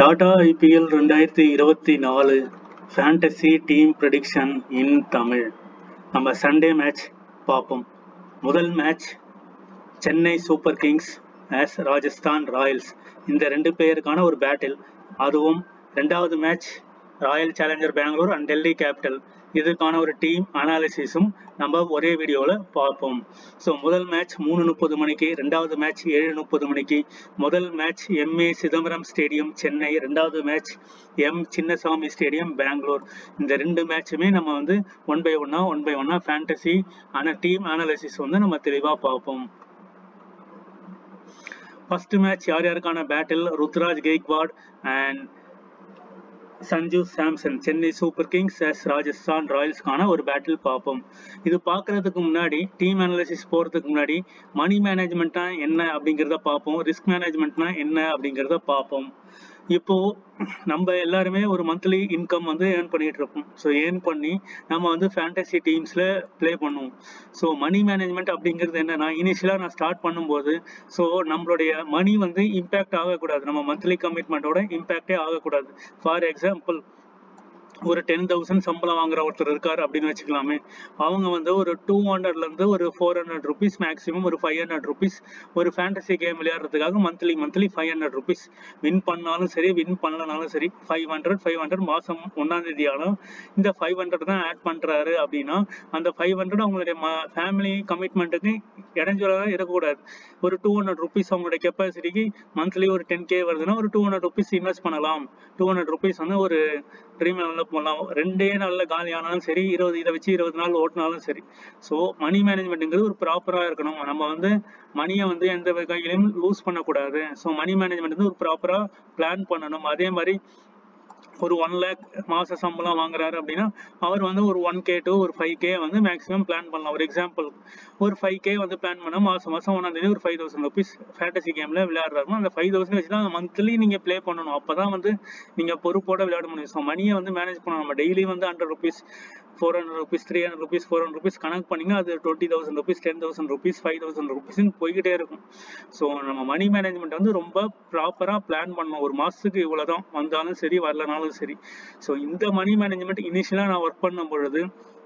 Tata IPL ரெண்டாயிரத்தி இருபத்தி நாலு fantasy team prediction in Tamil நம்ம சண்டே மேட்ச் பார்ப்போம் முதல் மேட்ச் சென்னை சூப்பர் கிங்ஸ் ஆஸ் ராஜஸ்தான் ராயல்ஸ் இந்த ரெண்டு பேருக்கான ஒரு பேட்டில் அதுவும் ரெண்டாவது match Royal Challenger Bangalore and Delhi Capital இதுக்கான ஒரு டீம் அனாலிசிஸும் நம்ம ஒரே வீடியோவில் பார்ப்போம் ஸோ முதல் மேட்ச் மூணு முப்பது மணிக்கு ரெண்டாவது மேட்ச் ஏழு முப்பது மணிக்கு முதல் match M A Chidambaram stadium Chennai ரெண்டாவது match M Chinnaswamy stadium Bangalore இந்த ரெண்டு மேட்சுமே நம்ம வந்து ஒன் பை ஒன்னா ஒன் பை ஒன்னா ஃபேண்டசி ஆன டீம் அனாலிசிஸ் வந்து நம்ம தெளிவாக பார்ப்போம் ஃபர்ஸ்ட் மேட்ச் யார் யாருக்கான battle Ruturaj Gaikwad and Sanju Samson Chennai Super Kings எஸ் ராஜஸ்தான் ராயல்ஸ்க்கான ஒரு பேட்டில் பார்ப்போம் இது பார்க்கறதுக்கு முன்னாடி டீம் அனாலிசிஸ் போகிறதுக்கு முன்னாடி மணி மேனேஜ்மெண்ட்னா என்ன அப்படிங்கிறத பார்ப்போம் ரிஸ்க் மேனேஜ்மெண்ட்னா என்ன அப்படிங்கிறத பார்ப்போம் இப்போ நம்ம எல்லாருமே ஒரு மந்த்லி இன்கம் வந்து ஏர்ன் பண்ணிட்டு இருப்போம் ஸோ ஏர்ன் பண்ணி நம்ம வந்து ஃபேண்டசி டீம்ஸ்ல ப்ளே பண்ணுவோம் ஸோ மணி மேனேஜ்மெண்ட் அப்படிங்கிறது என்னன்னா இனிஷியலாக நான் ஸ்டார்ட் பண்ணும்போது ஸோ நம்மளுடைய மணி வந்து இம்பேக்ட் ஆகக்கூடாது நம்ம மந்த்லி கமிட்மெண்ட்டோட இம்பேக்டே ஆகக்கூடாது ஃபார் எக்ஸாம்பிள் ஒரு டென் தௌசண்ட் சம்பளம் வாங்குற ஒருத்தர் இருக்காரு அப்படின்னு வச்சுக்கலாமே அவங்க வந்து ஒரு டூ ஹண்ட்ரட்லேருந்து ஒரு ஃபோர் ஹண்ட்ரட் ருபீஸ் மேக்ஸிமம் ஒரு ஃபைவ் ஹண்ட்ரட் ருபீஸ் ஒரு ஃபேண்டசி கேம் விளையாடுறதுக்காக monthly monthly five hundred rupees win பண்ணாலும் சரி வின் பண்ணலனாலும் சரி ஃபைவ் ஹண்ட்ரட் ஃபைவ் ஹண்ட்ரட் மாதம் ஒன்றாம் தேதி ஆனாலும் இந்த ஃபைவ் ஹண்ட்ரட் தான் ஆட் பண்ணுறாரு அப்படின்னா அந்த ஃபைவ் ஹண்ட்ரட் அவங்களுடைய ஃபேமிலி கமிட்மெண்ட்டுக்கு இடைஞ்சலாக இருக்கக்கூடாது ஒரு டூ ஹண்ட்ரட் ருபீஸ் அவங்களுடைய கெப்பாசிட்டிக்கு மந்த்லி ஒரு டென் கே வருதுன்னா ஒரு டூ ஹண்ட்ரட் ருபீஸ் இன்வெஸ்ட் பண்ணலாம் டூ ஹண்ட்ரட் ருபீஸ் வந்து ஒரு ட்ரீம் லெவலில் போகலாம் ரெண்டே நாளில் காலி ஆனாலும் சரி இருபது இதை வச்சு இருபது நாள் ஓட்டினாலும் சரி ஸோ மணி மேனேஜ்மெண்ட்டுங்கிறது ஒரு ப்ராப்பராக இருக்கணும் நம்ம வந்து மணியை வந்து எந்த வகையிலையும் லூஸ் பண்ணக்கூடாது ஸோ மணி மேனேஜ்மெண்ட் வந்து ஒரு ப்ராப்பராக பிளான் பண்ணணும் அதே மாதிரி ஒரு ஒன் லேக் மாச சம்பளம் வாங்குறாரு அப்படின்னா அவர் வந்து ஒரு ஒன் கே டு ஒரு ஃபைவ் கே வந்து மேக்ஸிமம் பிளான் பண்ணலாம் ஒரு எக்ஸாம்பிள் ஒரு ஃபைவ் கே வந்து பிளான் பண்ணால் மாசம் மாசம் ஒன்றாம் தேதி ஒரு ஃபைவ் தௌசண்ட் ருபீஸ் ஃபேண்டசி கேமில் விளையாடுறாருன்னா அந்த ஃபைவ் தௌசண்ட் வச்சு தான் மந்த்லி நீங்கள் ப்ளே பண்ணணும் அப்போ தான் வந்து நீங்கள் பொறுப்போட விளையாட முடியும் ஸோ மணியை வந்து மேனேஜ் பண்ணணும் நம்ம டெய்லி வந்து hundred rupees four hundred rupees three hundred rupees four hundred rupees கணக்கு பண்ணிங்கன்னா அது twenty thousand rupees ten thousand rupees five thousand ருபீஸ்னு போய்கிட்டே இருக்கும் ஸோ நம்ம மணி மேனேஜ்மெண்ட் வந்து ரொம்ப ப்ராப்பராக பிளான் பண்ணணும் ஒரு மாதத்துக்கு இவ்வளோ தான் வந்தாலும் சரி வரலனாலும் சரி ஸோ இந்த மணி மேனேஜ்மெண்ட் இனிஷியலாக நான் ஒர்க் பண்ணும் பொழுது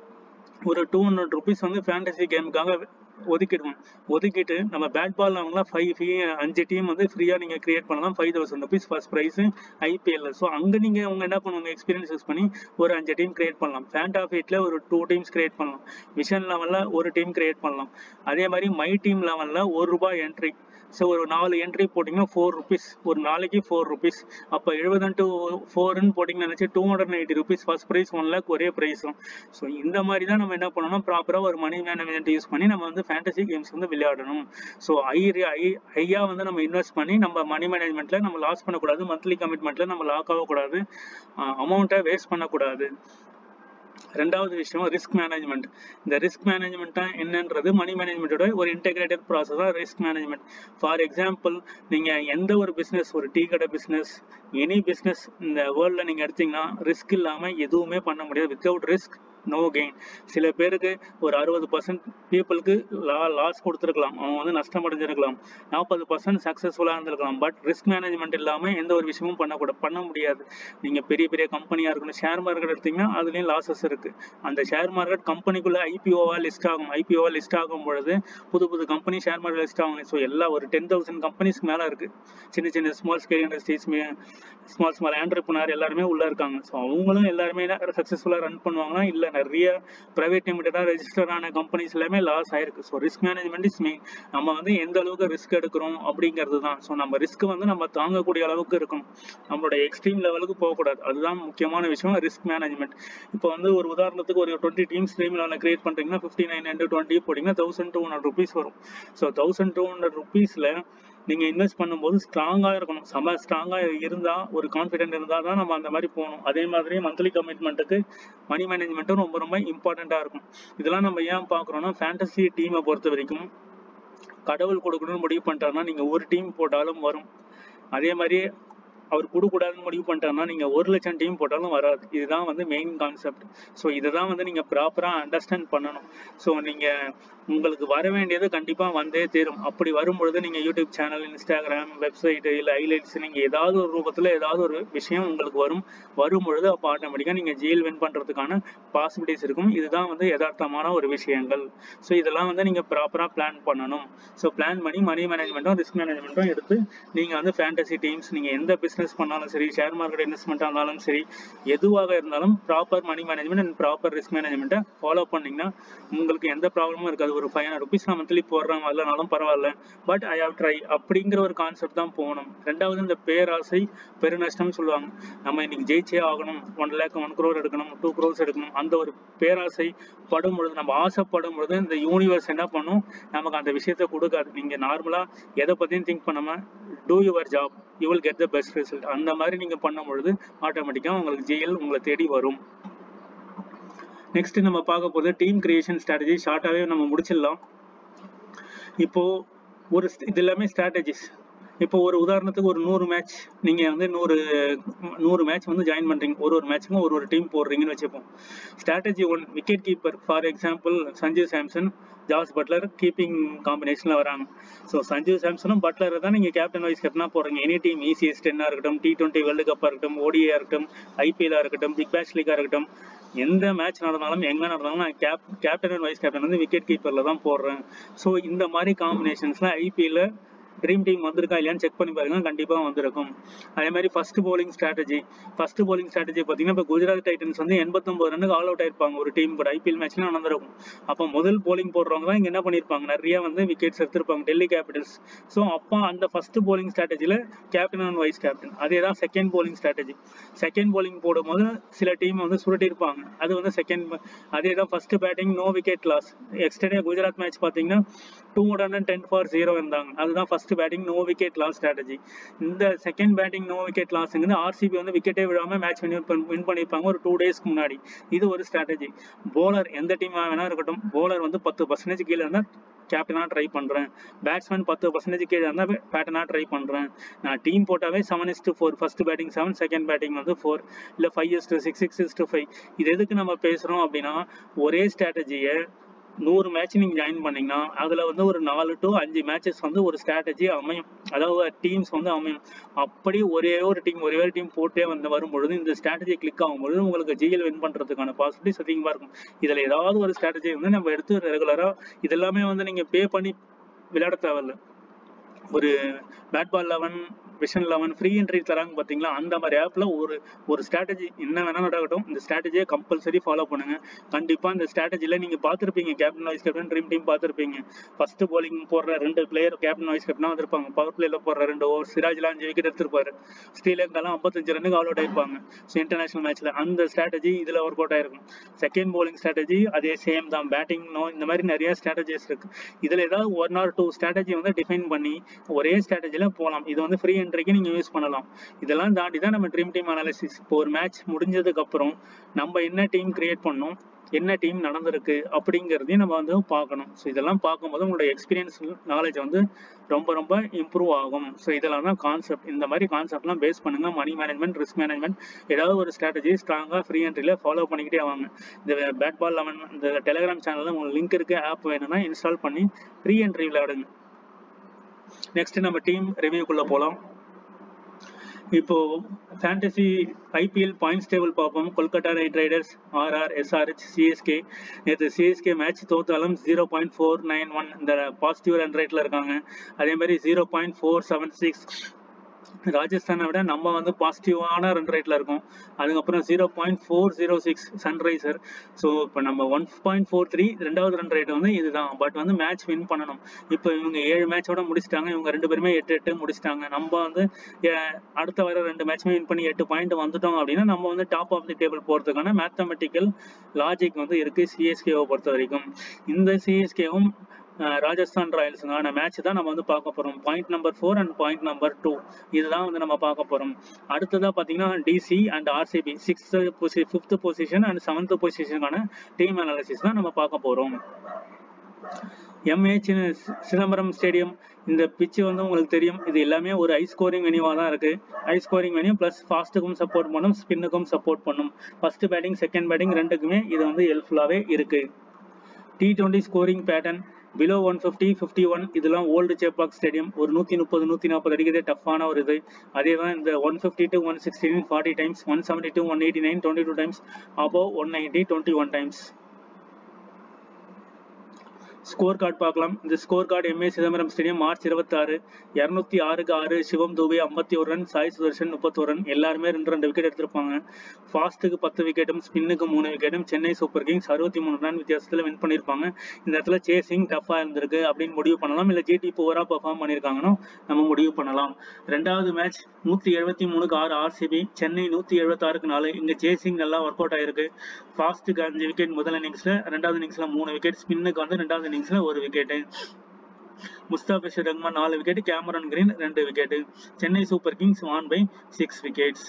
ஒரு டூ ஹண்ட்ரட் ருபீஸ் வந்து ஃபேண்டசி கேமுக்காக ஒதுக்கிடுவோம் ஒதுக்கிட்டு நம்ம பேட் பால் அவங்களாம் ஃபைவ் ஃபீ அஞ்சு டீம் வந்து ஃப்ரீயாக நீங்கள் கிரியேட் பண்ணலாம் five thousand rupees first prize IPL so அங்கே நீங்கள் அவங்க என்ன பண்ணுவாங்க எக்ஸ்பீரியன்ஸ் யூஸ் பண்ணி ஒரு அஞ்சு டீம் கிரியேட் பண்ணலாம் ஃபேண்ட் ஆஃப் எயிட்டில் ஒரு டூ டீம்ஸ் கிரியேட் பண்ணலாம் விஷன் லெவலில் ஒரு டீம் கிரியேட் பண்ணலாம் அதே மாதிரி மை டீம் லெவலில் ஒரு ரூபாய் என்ட்ரி ஸோ ஒரு நாலு என்ட்ரி போட்டிங்கன்னா ஃபோர் ருபீஸ் ஒரு நாளைக்கு ஃபோர் ருபீஸ் அப்போ எழுபது டு ஃபோர்னு போட்டிங்கன்னு நினச்சி two hundred eighty rupees first prize one lakh ஒரே ப்ரைஸ் தான் ஸோ இந்த மாதிரி தான் நம்ம என்ன பண்ணணும் ப்ராப்பராக ஒரு மணி மேனேஜ்மெண்ட் யூஸ் பண்ணி நம்ம வந்து ஃபேண்டசி கேம்ஸ் வந்து விளையாடணும் ஸோ ஐ ஐ ஐயா வந்து நம்ம இன்வெஸ்ட் பண்ணி நம்ம மணி மேனேஜ்மெண்ட்டில் நம்ம லாஸ் பண்ணக்கூடாது மந்த்லி கமிட்மெண்ட்டில் நம்ம லாக் ஆகக்கூடாது அமௌண்ட்டை வேஸ்ட் பண்ணக்கூடாது ரெண்டாவது விஷயம் ரிஸ்க் மேனேஜ்மெண்ட் இந்த ரிஸ்க் மேனேஜ்மெண்ட்டா என்னன்றது மணி மேனேஜ்மெண்ட்டோட ஒரு இன்டெகிரேட்டட் ப்ராசஸ் தான் ரிஸ்க் மேனேஜ்மெண்ட் ஃபார் எக்ஸாம்பிள் நீங்கள் எந்த ஒரு பிஸ்னஸ் ஒரு டீ கடை பிஸ்னஸ் எனி பிஸ்னஸ் இந்த வேர்ல்டில் நீங்கள் எடுத்தீங்கன்னா ரிஸ்க் இல்லாமல் எதுவுமே பண்ண முடியாது வித்தவுட் ரிஸ்க் நோ கெயின் சில பேருக்கு ஒரு அறுபது பர்சன்ட் பீப்புளுக்கு லா லாஸ் கொடுத்துருக்கலாம் அவங்க வந்து நஷ்டம் அடைஞ்சிருக்கலாம் நாற்பது பர்சன்ட் சக்ஸஸ்ஃபுல்லாக இருந்திருக்கலாம் பட் ரிஸ்க் மேனேஜ்மெண்ட் இல்லாமல் எந்த ஒரு விஷயமும் பண்ணக்கூட பண்ண முடியாது நீங்கள் பெரிய பெரிய கம்பெனியாக இருக்கணும் ஷேர் மார்க்கெட் எடுத்தீங்கன்னா அதுலேயும் லாசஸ் இருக்குது அந்த ஷேர் மார்க்கெட் கம்பெனிக்குள்ளே ஐபிஓவாக லிஸ்ட் ஆகும் ஐபிஓவாக லிஸ்ட் ஆகும் பொழுது புது புது கம்பெனி ஷேர் மார்க்கெட் லிஸ்ட் ஆகும் ஸோ எல்லா ஒரு டென் தௌசண்ட் கம்பெனிஸ்க்கு மேலே இருக்குது சின்ன சின்ன small scale industries small small entrepreneur எல்லாருமே உள்ளே இருக்காங்க ஸோ அவங்களும் எல்லாருமே சக்ஸஸ்ஃபுல்லாக ரன் பண்ணுவாங்கன்னா இல்லை நிறைய ப்ரைவேட் லிமிட்டடாக ரெஜிஸ்டர் ஆன கம்பெனிஸ் எல்லாமே லாஸ் ஆயிருக்கு so risk management is main நம்ம வந்து எந்த அளவுக்கு ரிஸ்க் எடுக்கிறோம் அப்படிங்கிறது தான் ஸோ நம்ம ரிஸ்க் வந்து நம்ம தாங்கக்கூடிய அளவுக்கு இருக்கணும் நம்மளோட எக்ஸ்ட்ரீம் லெவலுக்கு போகக்கூடாது அதுதான் முக்கியமான விஷயம் ரிஸ்க் மேனேஜ்மெண்ட் இப்போ வந்து ஒரு உதாரணத்துக்கு ஒரு டுவெண்ட்டி டீம்ஸ் ட்ரீம் லெவலில் கிரியேட் பண்ணுறீங்கன்னா ஃபிஃப்டி நைன் ஹண்ட்ரட் டுவெண்ட்டி போட்டிங்கன்னா தௌசண்ட் டூ ஹண்ட்ரட் ருபீஸ் வரும் ஸோ தௌசண்ட் டூ ஹண்ட்ரட் ருபீஸில் நீங்கள் இன்வெஸ்ட் பண்ணும்போது ஸ்ட்ராங்காக இருக்கணும் செம்ம ஸ்ட்ராங்காக இருந்தால் ஒரு கான்ஃபிடென்ட் இருந்தால் தான் நம்ம அந்த மாதிரி போகணும் அதே மாதிரி மந்த்லி கமிட்மெண்ட்டுக்கு மணி மேனேஜ்மெண்ட்டும் ரொம்ப ரொம்ப இம்பார்ட்டண்ட்டாக இருக்கும் இதெல்லாம் நம்ம ஏன் பார்க்குறோன்னா ஃபேண்டசி டீமை பொறுத்த வரைக்கும் கடவுள் கொடுக்கணும்னு முடிவு பண்ணிட்டாருன்னா நீங்கள் ஒரு டீம் போட்டாலும் வரும் அதே மாதிரி அவர் கொடுக்கூடாதுன்னு முடிவு பண்ணிட்டாருன்னா நீங்க ஒரு லட்சம் டீம் போட்டாலும் வராது இதுதான் வந்து மெயின் கான்செப்ட் ஸோ இதை தான் வந்து நீங்க ப்ராப்பரா அண்டர்ஸ்டாண்ட் பண்ணணும் ஸோ நீங்க உங்களுக்கு வர வேண்டியது கண்டிப்பா வந்தே தீரும் அப்படி வரும்பொழுது நீங்க யூடியூப் சேனல் இன்ஸ்டாகிராம் வெப்சைட் இல்ல ஹைலைட்ஸ் நீங்க ஏதாவது ஒரு ரூபத்துல ஏதாவது ஒரு விஷயம் உங்களுக்கு வரும் வரும் பொழுது அப்போ ஆட்டோமேட்டிக்கா நீங்க ஜிஎல் வின் பண்றதுக்கான பாசிபிலிட்டிஸ் இருக்கும் இதுதான் வந்து யதார்த்தமான ஒரு விஷயங்கள் ஸோ இதெல்லாம் வந்து நீங்க ப்ராப்பரா பிளான் பண்ணணும் ஸோ பிளான் பண்ணி மணி மேனேஜ்மெண்ட்டும் ரிஸ்க் மேனேஜ்மெண்ட்டும் எடுத்து நீங்க வந்து ஃபேண்டசி டீம்ஸ் நீங்க எந்த பிசினஸ் பண்ணாலும் சரி ஷேர் மார்க்கெட் இன்வெஸ்ட்மெண்ட்டாக இருந்தாலும் சரி எதுவாக இருந்தாலும் proper money management and proper risk மேனேஜ்மெண்ட்டை ஃபாலோ பண்ணீங்கன்னா உங்களுக்கு எந்த ப்ராப்ளமும் இருக்காது ஒரு ஃபைவ் ஹண்ட்ரட் ருபீஸ் நான் மந்த்லி போடுறேன் வரலனாலும் பரவாயில்ல பட் ஐ ஹவ் ட்ரை அப்படிங்கிற ஒரு கான்செப்ட் தான் போகணும் ரெண்டாவது இந்த பேராசை பெருநஷ்டம்னு சொல்லுவாங்க நம்ம இன்னைக்கு ஜெயிச்சே ஆகணும் ஒன் லேக் ஒன் க்ரோர் எடுக்கணும் டூ க்ரோர்ஸ் எடுக்கணும் அந்த ஒரு பேராசை படும் பொழுது நம்ம ஆசைப்படும் பொழுது இந்த யூனிவர்ஸ் என்ன பண்ணும் நமக்கு அந்த விஷயத்த கொடுக்காது நீங்க நார்மலா எதை பத்தியும் திங்க் பண்ணாம do your job you will get the best result அந்த மாதிரி நீங்க பண்ணும் பொழுது ஆட்டோமேட்டிக்கா உங்களுக்கு ஜிஎல் உங்களை தேடி வரும் நெக்ஸ்ட் நம்ம பார்க்க போகிறது டீம் கிரியேஷன் ஸ்ட்ராட்டஜி ஷார்ட்டாகவே நம்ம முடிச்சிடலாம் இப்போ ஒரு st- இது எல்லாமே ஸ்ட்ராட்டஜிஸ் இப்போ ஒரு உதாரணத்துக்கு ஒரு நூறு மேட்ச் நீங்க வந்து நூறு நூறு மேட்ச் வந்து ஜாயின் பண்றீங்க ஒரு ஒரு மேட்ச்சுக்கும் ஒரு ஒரு டீம் போடுறீங்கன்னு வச்சுப்போம் strategy one wicket keeper for example Sanjeev Samson Jos Buttler keeping காம்பினேஷன்ல வராங்க ஸோ சஞ்சீவ் சாம்சனும் பட்லரை தான் நீங்க கேப்டன் வைஸ் கேப்டனா போடுறீங்க எனி டீம் இசிஎஸ் டென்னா இருக்கட்டும் டி டுவெண்ட்டி வேர்ல்டு கப்பா இருக்கட்டும் ஓடியா இருக்கட்டும் ஐபிஎல்லா இருக்கட்டும் பிக் பேஷ் லீகா இருக்கட்டும் எந்த மேட்ச் நடந்தாலும் எங்க நடந்தாலும் நான் cap captain and vice captain வந்து விக்கெட் கீப்பர்ல தான் போடுறேன் ஸோ இந்த மாதிரி காம்பினேஷன்ஸ்ல ஐபிஎல்ல ட்ரீம் டீம் வந்திருக்கா இல்லையான்னு செக் பண்ணி பாருங்க கண்டிப்பா வந்திருக்கும் அதே மாதிரி first bowling strategy first bowling strategy பார்த்தீங்கன்னா இப்போ குஜராத் டைட்டன்ஸ் வந்து எண்பத்தொன்பது ரன்னுக்கு ஆல் அவுட் ஆயிருப்பாங்க ஒரு டீம் கூட ஐபிஎல் மேட்ச்ல நடந்திருக்கும் அப்போ முதல் bowling போடுறவங்க தான் இங்க என்ன பண்ணிருப்பாங்க நிறைய வந்து விக்கெட்ஸ் எடுத்திருப்பாங்க டெல்லி கேபிட்டல்ஸ் ஸோ அப்போ அந்த ஃபர்ஸ்ட் bowling ஸ்ட்ராட்டஜில கேப்டன் அண்ட் வைஸ் கேப்டன் அதே தான் second bowling strategy second bowling போடும்போது சில டீம் வந்து சுருட்டியிருப்பாங்க அது வந்து செகண்ட் அதே தான் first batting no wicket loss yesterday Gujarat match பார்த்தீங்கன்னா two hundred and ten for zero இருந்தாங்க அதுதான் first batting no wicket loss strategy இந்த செகண்ட் பேட்டிங் நோ விக்கெட் லாஸ்ங்கிறது ஆர்சிபி வந்து விக்கெட்டே விடாம மேட்ச் வின் வின் பண்ணியிருப்பாங்க ஒரு டூ டேஸ்க்கு முன்னாடி இது ஒரு ஸ்ட்ராட்டஜி bowler எந்த டீம் வேணா இருக்கட்டும் bowler வந்து பத்து பர்சன்டேஜ் கீழே இருந்தால் கேப்டனா ட்ரை பண்றேன் பேட்ஸ்மேன் பத்து பர்சன்டேஜ் கீழே இருந்தா பேட்டனா ட்ரை பண்றேன் நான் டீம் போட்டாவே seven is to four first batting seven second batting வந்து ஃபோர் இல்ல five is to six six is to five இது எதுக்கு நம்ம பேசுறோம் அப்படின்னா ஒரே ஸ்ட்ராட்டஜியை நூறு மேட்ச் நீங்க ஜாயின் பண்ணீங்கன்னா அதுல வந்து ஒரு நாலு டு அஞ்சு மேட்சஸ் வந்து ஒரு ஸ்ட்ராட்டஜி அமையும் அதாவது டீம்ஸ் வந்து அமையும் அப்படி ஒரே ஒரு டீம் ஒரே ஒரு டீம் போட்டே வந்து வரும்பொழுது இந்த ஸ்ட்ராட்டஜி கிளிக் ஆகும்பொழுது உங்களுக்கு ஜிஎல் வின் பண்றதுக்கான பாசிபிலிட்டிஸ் அதிகமா இருக்கும் இதுல ஏதாவது ஒரு ஸ்ட்ராட்டஜி வந்து நம்ம எடுத்து ரெகுலரா இதெல்லாமே வந்து நீங்க பே பண்ணி விளையாட தேவையில்ல ஒரு bat ball eleven vision eleven free entry தராங்க பாத்தீங்களா அந்த மாதிரி ஆப்ல ஒரு ஒரு ஸ்ட்ராட்டஜி என்ன வேணா நடக்கட்டும் இந்த ஸ்ட்ராட்டஜியை கம்பல்சரி ஃபாலோ பண்ணுங்க கண்டிப்பா இந்த ஸ்ட்ராட்டஜில நீங்க பார்த்திருப்பீங்க captain vice captain dream team பார்த்திருப்பீங்க ஃபர்ஸ்ட் bowling போடுற ரெண்டு பிளேயர் கேப்டன் வைஸ் கேப்டனா வந்திருப்பாங்க பவர் பிளேல போடுற ரெண்டு ஓவர் சிராஜ்லாம் அஞ்சு விக்கெட் எடுத்திருப்பாரு ஸ்ரீலங்காலாம் ஐம்பத்தஞ்சு ரன்னுக்கு ஆல் அவுட் ஆயிருப்பாங்க ஸோ இன்டர்நேஷனல் மேட்ச்ல அந்த ஸ்ட்ராட்டஜி இதுல ஒர்க் அவுட் ஆயிருக்கும் செகண்ட் bowling ஸ்ட்ராட்டஜி அதே சேம் தான் பேட்டிங் நோ இந்த மாதிரி நிறைய ஸ்ட்ராட்டஜிஸ் இருக்கு இதுல ஏதாவது ஒன் ஆர் டூ ஸ்ட்ராட்டஜி வந்து டிஃபைன் பண்ணி ஒரே ஸ்ட்ராட்டஜில போகலாம் இது வந்து ஃப்ரீ என்ட்ரிக்கு நீங்க யூஸ் பண்ணலாம் இதெல்லாம் தாண்டி தான் நம்ம ட்ரீம் டீம் அனாலிசிஸ் இப்போ ஒரு மேட்ச் முடிஞ்சதுக்கு அப்புறம் நம்ம என்ன டீம் கிரியேட் பண்ணோம் என்ன டீம் நடந்திருக்கு அப்படிங்கிறதையும் நம்ம வந்து பார்க்கணும் ஸோ இதெல்லாம் பார்க்கும்போது உங்களோட எக்ஸ்பீரியன்ஸ் நாலேஜ் வந்து ரொம்ப ரொம்ப இம்ப்ரூவ் ஆகும் ஸோ இதெல்லாம் தான் கான்செப்ட் இந்த மாதிரி கான்செப்ட்லாம் பேஸ் பண்ணுங்க மணி மேனேஜ்மெண்ட் ரிஸ்க் மேனேஜ்மெண்ட் ஏதாவது ஒரு ஸ்ட்ராட்டஜி ஸ்ட்ராங்காக ஃப்ரீ என்ட்ரியில் ஃபாலோ பண்ணிக்கிட்டே வாங்க இந்த பேட் பால் லெவன் இந்த டெலிகிராம் சேனலில் உங்களுக்கு லிங்க் இருக்கு ஆப் வேணும்னா இன்ஸ்டால் பண்ணி ஃப்ரீ என்ட்ரி விளையாடுங்க நெக்ஸ்ட் நம்ம டீம் ரிவ்யூக்குள்ள போகலாம் இப்போ ஃபேண்டசி ஐபிஎல் பாயிண்ட்ஸ் டேபிள் பார்ப்போம் Kolkata Knight Riders RR SRH CSK நேற்று சிஎஸ்கே மேட்ச் தோத்தாலும் zero point four nine one இந்த பாசிட்டிவ் ரன் ரேட்ல இருக்காங்க அதே மாதிரி zero point four seven six ராஜஸ்தானை விட நம்ம வந்து பாசிட்டிவான ரன் ரேட்ல இருக்கோம் அதுக்கப்புறம் zero point four zero six Sunriser so இப்போ நம்ம ஒன் பாயிண்ட் ஃபோர் த்ரீ ரெண்டாவது ரன் ரேட் வந்து இதுதான் பட் வந்து மேட்ச் வின் பண்ணணும் இப்போ இவங்க ஏழு மேட்சோட முடிச்சிட்டாங்க இவங்க ரெண்டு பேருமே எட்டு எட்டு முடிச்சிட்டாங்க நம்ம வந்து அஹ், அடுத்த வர ரெண்டு மேட்ச்மே வின் பண்ணி எட்டு பாயிண்ட் வந்துட்டோம் அப்படின்னா நம்ம வந்து டாப் ஆஃப் தி டேபிள் போறதுக்கான மேத்தமெட்டிக்கல் லாஜிக் வந்து இருக்கு சிஎஸ்கேவை பொறுத்த வரைக்கும் இந்த சிஎஸ்கேவும் ராஜஸ்தான் ராயல்ஸுங்கான மேட்ச் தான் நம்ம வந்து பார்க்க போறோம் point number four and point number two இதுதான் வந்து நம்ம பார்க்க போறோம் அடுத்ததா பாத்தீங்கன்னா DC and RCB sixth posi fifth position and seventh பொசிஷனுக்கான டீம் அனாலிசிஸ் தான் நம்ம பார்க்க போறோம் எம்ஏ சிதம்பரம் ஸ்டேடியம் இந்த பிச்சு வந்து உங்களுக்கு தெரியும் இது எல்லாமே ஒரு ஹை ஸ்கோரிங் வெனியூவாக தான் இருக்குது ஹை ஸ்கோரிங் வெனியூ ப்ளஸ் ஃபாஸ்ட்டுக்கும் சப்போர்ட் பண்ணும் ஸ்பின்னுக்கும் சப்போர்ட் பண்ணும் ஃபர்ஸ்ட் பேட்டிங் செகண்ட் பேட்டிங் ரெண்டுக்குமே இது வந்து ஹெல்ப்ஃபுல்லாகவே இருக்குது T twenty scoring pattern below one fifty fifty one இதெல்லாம் ஓல்டு சேப்பாக் ஸ்டேடியம் ஒரு நூற்றி முப்பது நூற்றி நாற்பது அடிக்கிறதே டஃப்பான ஒரு இது அதே தான் இந்த one fifty to one sixty forty times one seventy two one eighty nine twenty two times above one ninety twenty one times score card பார்க்கலாம் இந்த score card M A Chidambaram stadium March இருபத்தாறு இரநூத்தி ஆறுக்கு ஆறு சிவம் தூபே ஐம்பத்தி ஒரு ரன் சாய் சுதர்ஷன் முப்பத்தொரு ரன் எல்லாருமே ரெண்டு ரெண்டு விக்கெட் எடுத்திருப்பாங்க ஃபாஸ்ட்டுக்கு பத்து விக்கெட்டும் ஸ்பின்னுக்கு மூணு விக்கெட்டும் சென்னை சூப்பர் கிங்ஸ் அறுபத்தி மூணு ரன் வித்தியாசத்தில் வின் பண்ணியிருப்பாங்க இந்த இடத்துல சேசிங் டஃப்பாக இருந்திருக்கு அப்படின்னு முடிவு பண்ணலாம் இல்லை ஜிடி புவராக பெர்ஃபார்ம் பண்ணியிருக்காங்கன்னு நம்ம முடிவு பண்ணலாம் ரெண்டாவது மேட்ச் நூற்றி எழுபத்தி மூணுக்கு ஆறு ஆர்சிபி சென்னை நூற்றி எழுபத்தாறுக்கு நாலு இங்கே சேசிங் நல்லா ஒர்க் அவுட் ஆயிருக்கு ஃபாஸ்ட்டுக்கு அஞ்சு விக்கெட் முதல் இன்னிங்ஸில் ரெண்டாவது இன்னிங்ஸில் மூணு விக்கெட் ஸ்பின்னுக்கு வந்து ரெண்டாவது இன்னிங்ஸ்ல ஒரு விக்கெட்டு முஸ்தாபிஷர் ரஹ்மான் நாலு விக்கெட் கேமரன் கிரீன் ரெண்டு wicket Chennai Super Kings won by six wickets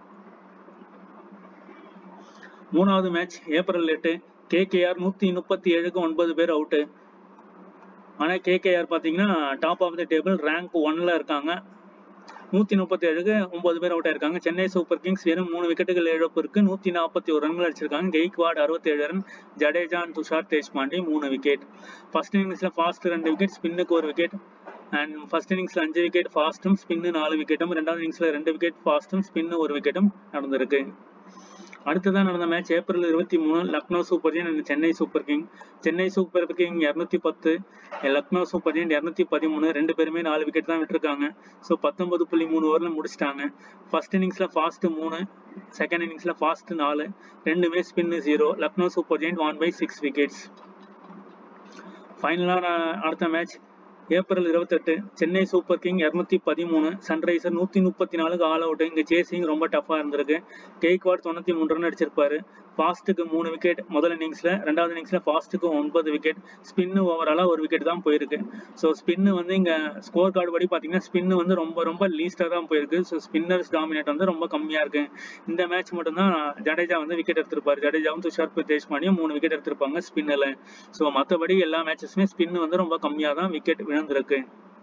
மூணாவது மேட்ச் ஏப்ரல் எட்டு கேகேஆர் நூத்தி முப்பத்தி ஏழுக்கு ஒன்பது பேர் அவுட்டு ஆனா கேகேஆர் பாத்தீங்கன்னா top of the table rank ஒன்ல இருக்காங்க நூத்தி முப்பத்தி ஏழுக்கு ஒன்பது பேர் அவுட் ஆயிருக்காங்க சென்னை சூப்பர் கிங்ஸ் வெறும் மூணு விக்கெட்டுகள் இழப்பு இருக்கு நூத்தி நாற்பத்தி ஒரு ரன்கள் அடிச்சிருக்காங்க கெய்க்வாட் அறுபத்தி ஏழு ரன் ஜடேஜா துஷார் தேஷ்பாண்டே மூணு விக்கெட் ஃபர்ஸ்ட் இன்னிங்ஸ்ல ஃபாஸ்ட் ரெண்டு விக்கெட் ஸ்பின்னுக்கு ஒரு விக்கெட் அண்ட் ஃபர்ஸ்ட் இன்னிங்ஸ்ல அஞ்சு விக்கெட் ஃபாஸ்ட்டும் ஸ்பின்னு நாலு விக்கெட்டும் ரெண்டாவது இன்னிங்ஸ்ல ரெண்டு விக்கெட் ஃபாஸ்ட்டும் ஸ்பின்னு ஒரு விக்கெட்டும் நடந்திருக்கு அடுத்ததான் நடந்த மேட்ச் ஏப்ரல் இருபத்தி மூணு Lucknow Super Giant and Chennai Super King Chennai Super King இரநூத்தி பத்து லக்னோ சூப்பர் ஜெயின் இரநூத்தி பதிமூணு ரெண்டு பேருமே நாலு விக்கெட் தான் விட்டுருக்காங்க ஸோ பத்தொன்பது புள்ளி மூணு ஓவரில் முடிச்சிட்டாங்க ஃபர்ஸ்ட் இன்னிங்ஸ்ல ஃபாஸ்ட் மூணு செகண்ட் இன்னிங்ஸ்ல ஃபாஸ்ட் நாலு ரெண்டுமே spin zero Lucknow Super Giant one by six wickets ஃபைனலான அடுத்த மேட்ச் ஏப்ரல் இருபத்தெட்டு சென்னை சூப்பர் கிங் இரநூத்தி பதிமூணு சன்ரைசர் நூற்றி முப்பத்தி நாலுக்கு ஆல் அவுட் இங்கே சேசிங் ரொம்ப டஃப்பாக இருந்திருக்கு கெய்க்வாட் தொண்ணூற்றி மூணு ரன் அடிச்சிருப்பாரு ஃபாஸ்ட்டுக்கு மூணு விக்கெட் முதல் இன்னிங்ஸில் ரெண்டாவது இன்னிங்ஸில் ஃபாஸ்ட்டுக்கு ஒன்பது விக்கெட் ஸ்பின்னு ஓவராலாக ஒரு விக்கெட் தான் போயிருக்கு ஸோ ஸ்பின்னு வந்து இங்கே ஸ்கோர் கார்டு படி பார்த்தீங்கன்னா ஸ்பின்னு வந்து ரொம்ப ரொம்ப லீஸ்டாக தான் போயிருக்கு ஸோ ஸ்பின்னர்ஸ் டாமினேட் வந்து ரொம்ப கம்மியாக இருக்கு இந்த மேட்ச் மட்டும்தான் ஜடேஜா வந்து விக்கெட் எடுத்திருப்பாரு ஜடேஜாவும் துஷார் தேஷ்பாண்டியும் மூணு விக்கெட் எடுத்திருப்பாங்க ஸ்பின்னில் ஸோ மற்றபடி எல்லா மேட்சஸுமே ஸ்பின் வந்து ரொம்ப கம்மியாக தான் விக்கெட் விழுந்திருக்கு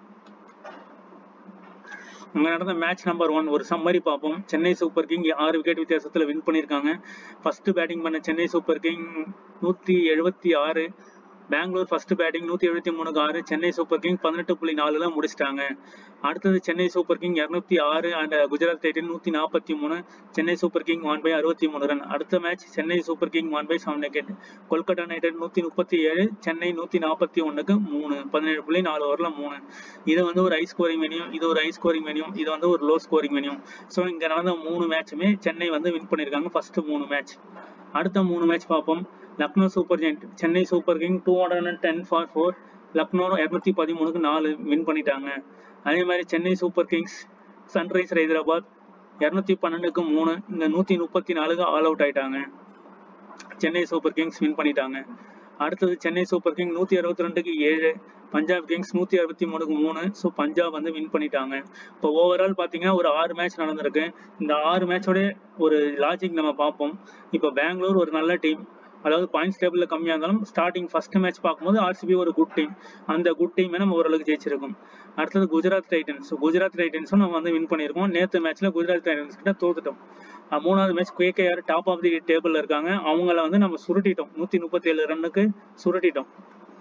அங்க நடந்த மேட்ச் நம்பர் ஒன் ஒரு சம்மரி பார்ப்போம் சென்னை சூப்பர் கிங் ஆறு விக்கெட் வித்தியாசத்துல வின் பண்ணியிருக்காங்க ஃபர்ஸ்ட் பேட்டிங் பண்ண சென்னை சூப்பர் கிங் நூத்தி எழுபத்தி ஆறு பெங்களூர் ஃபர்ஸ்ட் பேட்டிங் நூத்தி எழுபத்தி மூணுக்கு ஆறு சென்னை சூப்பர் கிங் பதினெட்டு புள்ளி நாலுல முடிச்சிட்டாங்க அடுத்தது சென்னை சூப்பர் கிங் இரநூத்தி ஆறு அண்ட் குஜராத் டைட்டன் நூத்தி நாற்பத்தி மூணு Chennai Super King one by அறுபத்தி மூணு ரன் அடுத்த match Chennai Super King one by seven wicket Kolkata Knight Rider நூத்தி முப்பத்தி ஏழு சென்னை நூத்தி நாற்பத்தி ஒண்ணுக்கு மூணு பதினேழு புள்ளி நாலு ஓவர்ல மூணு இது வந்து ஒரு ஹை ஸ்கோரிங் வெனியும் இது ஒரு ஹை ஸ்கோரிங் வெனியும் இது வந்து ஒரு லோ ஸ்கோரிங் வெனியும் ஸோ இங்க நடந்த மூணு மேட்சுமே சென்னை வந்து வின் பண்ணியிருக்காங்க ஃபர்ஸ்ட் மூணு மேட்ச் அடுத்த மூணு மேட்ச் பார்ப்போம் Lucknow Super Giant Chennai Super King two hundred and ten for four Lucknow இரநூத்தி பதிமூணுக்கு நாலு வின் பண்ணிட்டாங்க அதே மாதிரி Chennai Super Kings Sunrise Hyderabad இரநூத்தி பன்னெண்டுக்கு மூணு இந்த நூத்தி முப்பத்தி நாலுக்கு ஆல் அவுட் ஆயிட்டாங்க சென்னை சூப்பர் கிங்ஸ் வின் பண்ணிட்டாங்க அடுத்தது சென்னை சூப்பர் கிங் நூத்தி அறுபத்தி ரெண்டுக்கு ஏழு பஞ்சாப் கிங்ஸ் நூத்தி அறுபத்தி மூணுக்கு மூணு ஸோ பஞ்சாப் வந்து வின் பண்ணிட்டாங்க இப்போ ஓவரால் பார்த்தீங்கன்னா ஒரு ஆறு மேட்ச் நடந்திருக்கு இந்த ஆறு மேட்சோட ஒரு லாஜிக் நம்ம பார்ப்போம் இப்போ பெங்களூர் ஒரு நல்ல டீம் அதாவது பாயிண்ட்ஸ் டேபிளில் கம்மியாக இருந்தாலும் ஸ்டார்டிங் ஃபர்ஸ்ட் மேட்ச் பார்க்கும்போது ஆர்சிபி ஒரு குட் டீம் அந்த குட் டீமே நம்ம ஓரளவுக்கு ஜெயிச்சிருக்கோம் அடுத்தது குஜராத் டைட்டன்ஸ் குஜராத் டைட்டன்ஸும் நம்ம வந்து வின் பண்ணியிருக்கோம் நேற்று மேட்ச்ல குஜராத் டைட்டன்ஸ் கிட்ட தோத்துட்டோம் மூணாவது மேட்ச் கேகேஆர் டாப் ஆஃப் தி டேபிள்ல இருக்காங்க அவங்கள வந்து நம்ம சுருட்டிட்டோம் நூத்தி முப்பத்தி ஏழு ரன்னுக்கு சுருட்டிட்டோம்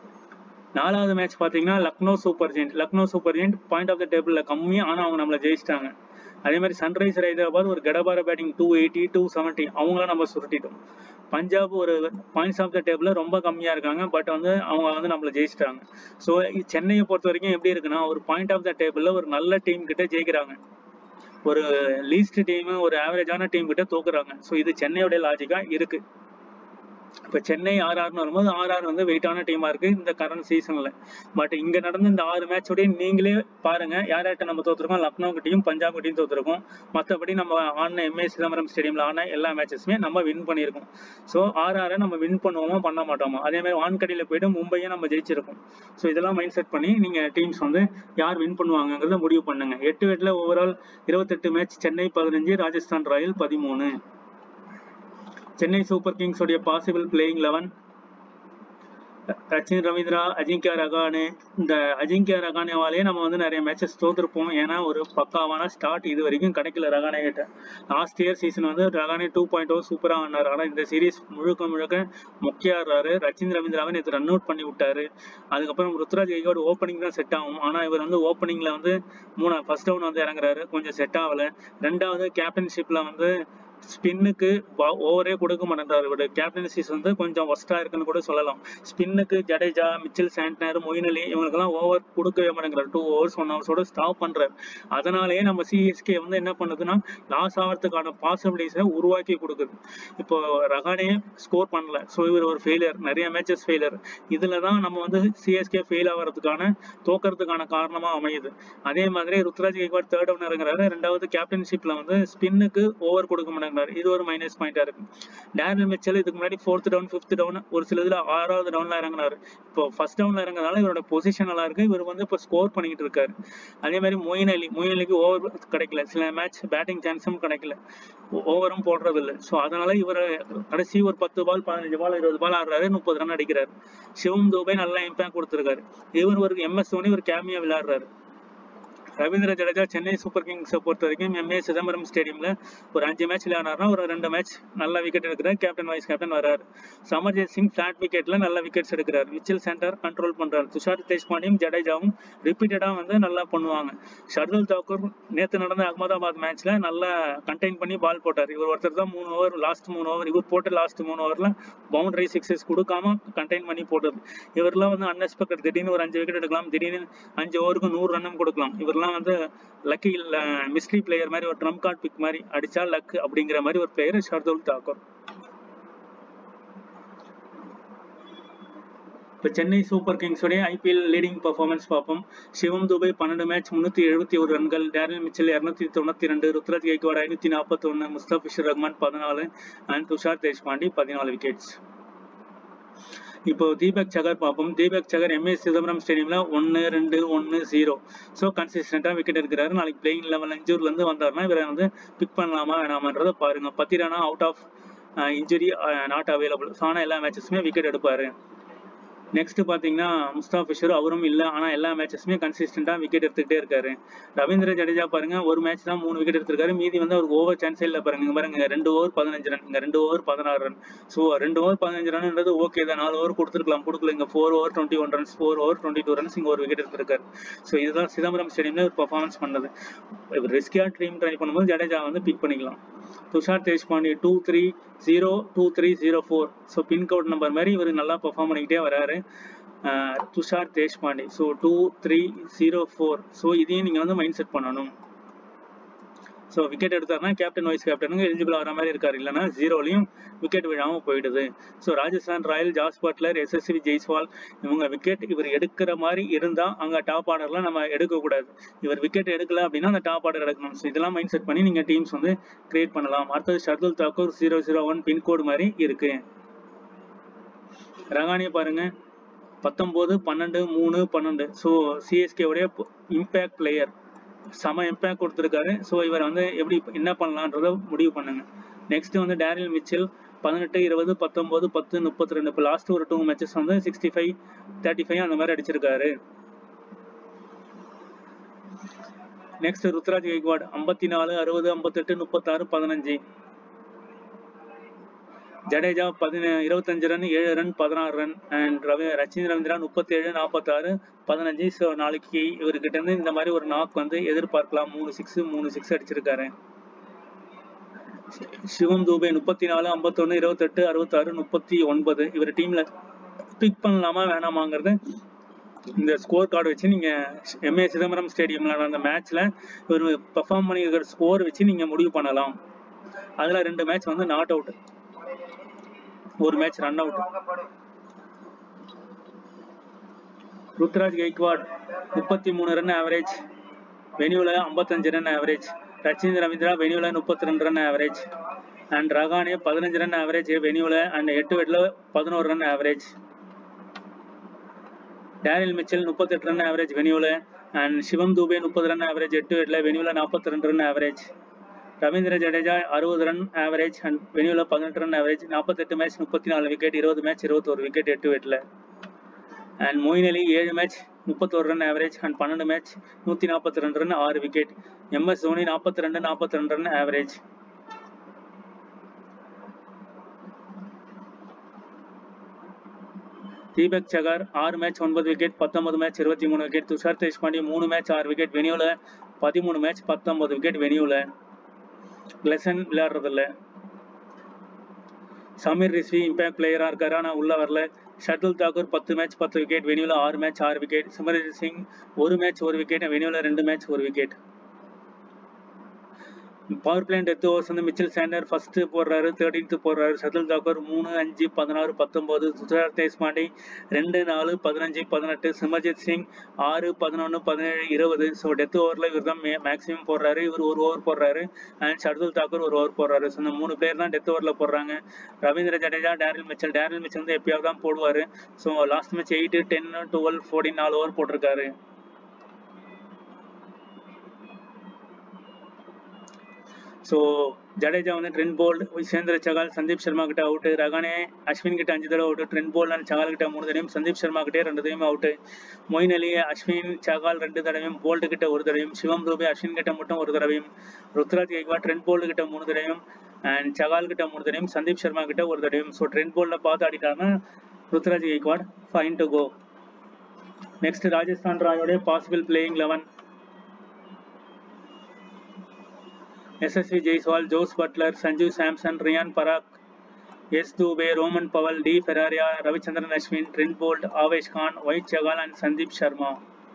நாலாவது மேட்ச் பாத்தீங்கன்னா Lucknow Super Giant Lucknow Super Giant point of the டேபிள்ல கம்மி ஆனா அவங்க நம்மள ஜெயிச்சிட்டாங்க அதே மாதிரி சன்ரைஸ் ஹைதராபாத் ஒரு கடபார batting two eighty two seventy அவங்கள நம்ம சுருட்டிட்டோம் பஞ்சாப் ஒரு பாயிண்ட்ஸ் ஆஃப் த டேபிள்ல ரொம்ப கம்மியா இருக்காங்க பட் வந்து அவங்க வந்து நம்மள ஜெயிச்சிட்டாங்க ஸோ சென்னையை பொறுத்த வரைக்கும் எப்படி இருக்குன்னா ஒரு பாயிண்ட் ஆஃப் த டேபிள்ல ஒரு நல்ல டீம் கிட்ட ஜெயிக்கிறாங்க ஒரு லீஸ்ட் டீம் ஒரு ஆவரேஜான டீம் கிட்ட தோக்குறாங்க ஸோ இது சென்னையோட லாஜிக்கா இருக்கு இப்போ சென்னை ஆர்ஆர்னு வரும்போது ஆர்ஆர் வந்து வெயிட்டான டீமா இருக்கு இந்த கரண்ட் சீசன்ல பட் இங்க நடந்த இந்த ஆறு மேட்சோடய நீங்களே பாருங்க யார் யார்கிட்ட நம்ம தோத்துருக்கோம் லக்னோ கிட்டையும் பஞ்சாப் கிட்டையும் தோத்துருக்கோம் மற்றபடி நம்ம ஆடின எம்ஏ சிதம்பரம் ஸ்டேடியம்ல ஆன எல்லா மேட்சஸுமே நம்ம வின் பண்ணியிருக்கோம் ஸோ ஆர்ஆரை நம்ம வின் பண்ணுவோமா பண்ண மாட்டோமா அதே மாதிரி வான்கடியில் போயிட்டு மும்பையை நம்ம ஜெயிச்சிருக்கோம் ஸோ இதெல்லாம் மைண்ட் செட் பண்ணி நீங்க டீம்ஸ் வந்து யார் வின் பண்ணுவாங்கங்கிறத முடிவு பண்ணுங்க எட்டு வெட்டில் ஓவரால் இருபத்தெட்டு மேட்ச் சென்னை பதினஞ்சு ராஜஸ்தான் ராயல் பதிமூணு சென்னை சூப்பர் கிங்ஸ் உடைய possible playing eleven Sachin Ravindra Ajinkya Rahane இந்த அஜிங்கியா ரகானேவாலே நம்ம வந்து நிறைய மேட்சஸ் தோத்துருப்போம் ஏன்னா ஒரு பக்காவான ஸ்டார்ட் இது வரைக்கும் கிடைக்கல ரகானே கிட்ட லாஸ்ட் இயர் சீசன் வந்து ரகானே டூ பாயிண்ட் ஓ சூப்பராக ஆனார் ஆனால் இந்த சீரீஸ் முழுக்க முழுக்க முக்கிய ஆடுறாரு ரச்சின் ரவீந்திராவை நேற்று ரன் அவுட் பண்ணி விட்டாரு அதுக்கப்புறம் ருத்ராஜ் கைகோடு ஓப்பனிங் தான் செட் ஆகும் ஆனால் இவர் வந்து ஓப்பனிங்ல வந்து மூணு ஃபர்ஸ்ட் டவுன் வந்து இறங்குறாரு கொஞ்சம் செட் ஆகல ரெண்டாவது கேப்டன்ஷிப்ல வந்து ஸ்பின்னுக்கு ஓவரே கொடுக்க மாட்டேன்றாரு இவரு கேப்டன்சிஸ் வந்து கொஞ்சம் ஒஸ்டா இருக்குன்னு கூட சொல்லலாம் ஸ்பின்னுக்கு ஜடேஜா மிச்சில் சாண்ட்னர் மொயின் அலி இவங்களுக்கெல்லாம் ஓவர் கொடுக்கவே மாட்டேங்கிறார் டூ ஓவர்ஸ் ஒன் ஹவர்ஸோட ஸ்டாப் பண்றாரு அதனாலேயே நம்ம சிஎஸ்கே வந்து என்ன பண்ணுதுன்னா லாஸ் ஆகிறதுக்கான பாசிபிலிட்டிஸை உருவாக்கி கொடுக்குது இப்போ ரகானே ஸ்கோர் பண்ணல ஸோ இவர் ஒரு ஃபெயிலியர் நிறைய மேட்சஸ் ஃபெயிலியர் இதுல தான் நம்ம வந்து சிஎஸ்கே ஃபெயில் ஆகிறதுக்கான தோக்கறதுக்கான காரணமா அமையுது அதே மாதிரி ருத்ராஜ் கைக்வாட் தேர்ட் டவுன் இறங்குறாரு ரெண்டாவது கேப்டன்ஷிப்ல வந்து ஸ்பின்னுக்கு ஓவர் கொடுக்க மாட்டாங்க இது ஒரு மைனஸ் பாயிண்டா இருக்கு டேனியல் மிச்சல் இதுக்கு முன்னாடி ஃபோர்த் டவுன் ஃபிஃப்த் டவுன் ஒரு சில இதுல ஆறாவது டவுன்ல இறங்கினாரு இப்போ ஃபர்ஸ்ட் டவுன்ல இறங்குறதால இவரோட பொசிஷன் நல்லா இருக்கு இவர் வந்து இப்போ ஸ்கோர் பண்ணிட்டு இருக்காரு அதே மாதிரி மொயின் அலி மொயின் அலிக்கு ஓவர் கிடைக்கல சில மேட்ச் பேட்டிங் சான்ஸும் கிடைக்கல ஓவரும் போடுறது இல்லை ஸோ அதனால இவர் கடைசி ஒரு பத்து பால் பதினஞ்சு பால் இருபது பால் ஆடுறாரு முப்பது ரன் அடிக்கிறாரு சிவம் தூபை நல்லா இம்பாக்ட் கொடுத்துருக்காரு இவர் ஒரு எம்எஸ் தோனி ஒரு கேமியா விளையாடுறாரு ரவீந்திர ஜடேஜா சென்னை சூப்பர் கிங்ஸை பொறுத்த வரைக்கும் எம்ஏ சிதம்பரம் ஸ்டேடியம்ல ஒரு அஞ்சு மேட்ச் விளையாடுறாருனா ஒரு ரெண்டு மேட்ச் நல்ல விக்கெட் எடுக்கிறார் கேப்டன் வைஸ் கேப்டன் வர்றாரு சமர்ஜித் சிங் ஃபிளாட் விக்கெட்ல நல்ல விக்கெட்ஸ் எடுக்கிறார் மிச்சில் சென்டர் கண்ட்ரோல் பண்றாரு துஷார் தேஷ்பாண்டியும் ஜடேஜாவும் ரிப்பீட்டடா வந்து நல்லா பண்ணுவாங்க ஷர்துல் தாக்கூர் நேத்து நடந்த அகமதாபாத் மேட்ச்ல நல்லா கண்டெயின் பண்ணி பால் போட்டார் இவர் ஒருத்தர் தான் மூணு ஓவர் லாஸ்ட் மூணு ஓவர் இவர் போட்ட லாஸ்ட் மூணு ஓவர்ல பவுண்டரி சிக்ஸஸ் கொடுக்காம கண்டெயின் பண்ணி போட்டது இவரெல்லாம் வந்து அன்எக்ஸ்பெக்டட் திடீர்னு ஒரு அஞ்சு விக்கெட் எடுக்கலாம் திடீர்னு அஞ்சு ஓவருக்கு நூறு ரன்னும் கொடுக்கலாம் இவரெல்லாம் எல்லாம் வந்து லக்கி மிஸ்ட்ரி பிளேயர் மாதிரி ஒரு ட்ரம் கார்டு பிக் மாதிரி அடிச்சா லக் அப்படிங்கிற மாதிரி ஒரு பிளேயர் ஷர்துல் தாக்கூர் இப்போ சென்னை சூப்பர் கிங்ஸோடைய ஐபிஎல் லீடிங் பர்ஃபார்மன்ஸ் பார்ப்போம் சிவம் துபை பன்னெண்டு மேட்ச் முன்னூத்தி எழுபத்தி ஒரு ரன்கள் டேரியல் மிச்சல் இருநூத்தி தொண்ணூத்தி ரெண்டு ருத்ராஜ் கைக்வாட் ஐநூத்தி நாற்பத்தி ஒன்னு முஸ்தபிஷர் ரஹ்மான் பதினாலு அண்ட் துஷார் தேஷ்பாண்டி பதினாலு விக்கெட்ஸ் இப்போ தீபக் சகர் பார்ப்போம் தீபக் சகர் எம்ஏ சிதம்பரம் ஸ்டேடியம்ல ஒன்னு ரெண்டு ஒன்னு ஜீரோ ஸோ கன்சிஸ்டண்டா விக்கெட் எடுக்கிறாரு நாளைக்கு பிளேயிங் லெவல் இன்ஜூர்ல இருந்து வந்தாருன்னா இவரை வந்து பிக் பண்ணலாமா வேணாமன்றதை பாருங்க Pathirana out of injury not available so ஆனால் எல்லா மேட்சஸுமே விக்கெட் எடுப்பாரு நெக்ஸ்ட் பாத்தீங்கன்னா முஸ்தாபிஷர் அவரும் இல்ல ஆனா எல்லா மேட்சஸுமே கன்சிஸ்டன்டா விக்கெட் எடுத்துக்கிட்டே இருக்காரு ரவீந்திர ஜடேஜா பாருங்க ஒரு மேட்ச் தான் மூணு விக்கெட் எடுத்திருக்காரு மீதி வந்து அவருக்கு ஓவர் சான்ஸே இல்ல பாருங்க இங்க பாருங்க ரெண்டு ஓவர் பதினஞ்சு ரன் இங்க ரெண்டு ஓவர் பதினாறு ரன் ஸோ ரெண்டு ஓவர் பதினஞ்சு ரன்ன்றது ஓகே தான் நாலு ஓவர் கொடுத்துருக்கலாம் கொடுக்கல இங்க four over twenty one runs four over twenty two runs இங்க ஒரு விக்கெட் எடுத்திருக்காரு ஸோ இதுதான் சிதம்பரம் ஸ்டேடியம்ல ஒரு பர்ஃபார்மன்ஸ் பண்ணது இவர் ரிஸ்கியா ட்ரீம் ட்ரை பண்ணும்போது ஜடேஜா வந்து பிக் பண்ணிக்கலாம் Tushar Deshpande two three zero two three zero four so pincode number மாதிரி இவர் நல்லா பெர்ஃபார்ம் பண்ணிக்கிட்டே வராரு Tushar Deshpande so two three zero four so இதையும் நீங்கள் வந்து மைண்ட் செட் பண்ணணும் ஸோ விக்கெட் எடுத்தாருன்னா கேப்டன் வைஸ் கேப்டனுங்க எலிஜிபிள் ஆகிற மாதிரி இருக்காரு இல்லைன்னா ஜீரோலையும் விக்கெட் விழாமல் போயிடுது so Rajasthan Royal Jos Buttler Yashasvi Jaiswal இவங்க விக்கெட் இவர் எடுக்கிற மாதிரி இருந்தால் அங்கே டாப் ஆர்டர்லாம் நம்ம எடுக்கக்கூடாது இவர் விக்கெட் எடுக்கல அப்படின்னா அந்த டாப் ஆர்டர் எடுக்கணும் ஸோ இதெல்லாம் மைண்ட் செட் பண்ணி நீங்கள் டீம்ஸ் வந்து கிரியேட் பண்ணலாம் அடுத்தது Shardul Thakur zero zero one pincode மாதிரி இருக்கு ரகானி பாருங்க பத்தொம்போது பன்னெண்டு மூணு பன்னெண்டு ஸோ சிஎஸ்கேவுடைய இம்பேக்ட் பிளேயர் செம இம்பேக்ட் கொடுத்துருக்காரு ஸோ இவர் வந்து எப்படி என்ன பண்ணலான்றத முடிவு பண்ணுங்க நெக்ஸ்ட் வந்து டேரியல் மிச்சல் பதினெட்டு இருபது பத்தொம்போது பத்து முப்பத்தி ரெண்டு இப்போ லாஸ்ட் ஒரு டூ மேட்சஸ் வந்து சிக்ஸ்டி ஃபைவ் தேர்ட்டி ஃபைவ் அந்த மாதிரி அடிச்சிருக்காரு நெக்ஸ்ட் ருத்ராஜ் கைக்வாட் ஐம்பத்தி நாலு அறுபது ஐம்பத்தெட்டு முப்பத்தாறு பதினஞ்சு ஜடேஜா பதின இருபத்தஞ்சு ரன் ஏழு ரன் பதினாறு ரன் அண்ட் ரவி ரச்சின் ரவீந்திரா முப்பத்தி ஏழு நாற்பத்தாறு பதினஞ்சு ஸோ நாளைக்கு இவர்கிட்ட இருந்து இந்த மாதிரி ஒரு நாக் வந்து எதிர்பார்க்கலாம் மூணு சிக்ஸ் மூணு சிக்ஸ் அடிச்சிருக்காரு சிவம் தூபே முப்பத்தி நாலு ஐம்பத்தொன்னு இருபத்தெட்டு அறுபத்தாறு முப்பத்தி ஒன்பது இவர் டீம்ல பிக் பண்ணலாமா வேணாமாங்கிறது இந்த ஸ்கோர் கார்டு வச்சு நீங்க எம்ஏ சிதம்பரம் ஸ்டேடியம்ல நடந்த மேட்ச்ல இவர் பெர்ஃபார்ம் பண்ணியிருக்கிற ஸ்கோர் வச்சு நீங்க முடிவு பண்ணலாம் அதுல ரெண்டு மேட்ச் வந்து நாட் அவுட் ஒரு match run out Ruturaj Gaikwad முப்பத்தி மூணு ரன் ஆவரேஜ் வெனியூல ஐம்பத்தஞ்சு ரன் ஆவரேஜ் ரச்சின் ரவீந்திரா வெனியூல முப்பத்தி ரெண்டு ரன் ஆவரேஜ் அண்ட் ரகானே பதினஞ்சு ரன் ஆவரேஜ் வெனியூல அண்ட் எட்டு வெட்ல பதினோரு ரன் ஆவரேஜ் டேனியல் மிச்சல் முப்பத்தெட்டு ரன் ஆவரேஜ் வெனியூல அண்ட் சிவம் தூபே முப்பது ரன் ஆவரேஜ் எட்டு வெட்ல வெனியூல நாற்பத்தி ரெண்டு ரன் ஆவரேஜ் ரவீந்திர ஜடேஜா அறுபது ரன் ஆவரேஜ் அண்ட் வெனியூல பதினெட்டு ரன் ஆவரேஜ் நாற்பத்தெட்டு மேட்ச் முப்பத்தி நாலு விக்கெட் இருபது மேட்ச் இருபத்தோரு விக்கெட் எட்டு விக்கெட்ல அண்ட் மொயின் அலி ஏழு மேட்ச் முப்பத்தோரு ரன் ஆவரேஜ் அண்ட் பன்னெண்டு மேட்ச் நூற்றி நாற்பத்தி ரெண்டு ரன் ஆறு விக்கெட் எம்எஸ் தோனி நாற்பத்தி ரெண்டு நாற்பத்தி ரெண்டு ரன் ஆவரேஜ் தீபக் சகர் ஆறு மேட்ச் ஒன்பது விக்கெட் பத்தொன்பது மேட்ச் இருபத்தி மூணு விக்கெட் துஷார் தேஷ்பாண்டி மூணு மேட்ச் ஆறு விக்கெட் வெனியூல பதிமூணு மேட்ச் பத்தொன்பது விக்கெட் வெனியூல லெசன் விளையாடுறதில்ல சமீர் ரிஸ்வி இம்பேக்ட் பிளேயராக இருக்காரு ஆனால் உள்ள வரல ஷர்துல் தாக்கூர் பத்து மேட்ச் பத்து விக்கெட் வெனியூல ஆறு மேட்ச் ஆறு விக்கெட் சிமரஜித் சிங் ஒரு மேட்ச் ஒரு விக்கெட் வெனியூல ரெண்டு மேட்ச் ஒரு wicket power play death overs வந்து மிச்சல் சாண்டர் ஃபர்ஸ்ட் போடுறாரு தேர்ட்டீன்த் போடுறாரு சதுல் தாக்கூர் மூணு அஞ்சு பதினாறு பத்தொன்பது துஷார் தேஷ்பாண்டி ரெண்டு நாலு பதினஞ்சு பதினெட்டு சிமர்ஜித் சிங் ஆறு பதினொன்று பதினேழு இருபது ஸோ டெத் ஓவரில் இவர் தான் மேக்ஸிமம் போடுறாரு இவர் ஒரு ஓவர் போடுறாரு அண்ட் ஷர்துல் தாக்கூர் ஒரு ஓவர் போடுறாரு ஸோ இந்த மூணு பேர் தான் டெத் ஓவரில் போடுறாங்க Ravindra Jadeja Daryl Mitchell Daryl Mitchell வந்து எப்பயாவது தான் போடுவார் so last match eight ten twelve fourteen நாலு ஓவர் போட்டிருக்காரு ஸோ ஜடேஜா வந்து ட்ரெண்ட் போல்ட் விசேந்திர சகால் சந்தீப் சர்மா கிட்ட அவுட்டு ரகானே அஸ்வின் கிட்ட அஞ்சு தடவை out Trent Boult and Chahal கிட்ட மூணு தடவையும் சந்தீப் சர்மா கிட்டே ரெண்டு தடவையும் out Moeen Ali Ashwin Chahal ரெண்டு தடவையும் போல்ட் கிட்ட ஒரு தடவையும் சிவம் ரூபே அஸ்வின் கிட்ட மட்டும் ஒரு தடவையும் ருத்ராஜ் கேக்வா ட்ரெண்ட் போல்ட் கிட்ட மூணு தடவையும் அண்ட் சகால் கிட்ட மூணு தடவையும் சந்தீப் சர்மா கிட்ட ஒரு தடவையும் ஸோ ட்ரெண்ட் போல்டில் பார்த்து ஆடிட்டாங்கன்னா Ruturaj Gaikwad fine to go next Rajasthan ராயோடைய possible playing eleven Yashasvi Jaiswal Jos Buttler Sanju Samson Riyan Parag S Dube Rovman Powell D Ferreira Ravichandran Ashwin Trent Boult Avesh Khan ஒயிட் சகால் அண்ட் சந்தீப் சர்மா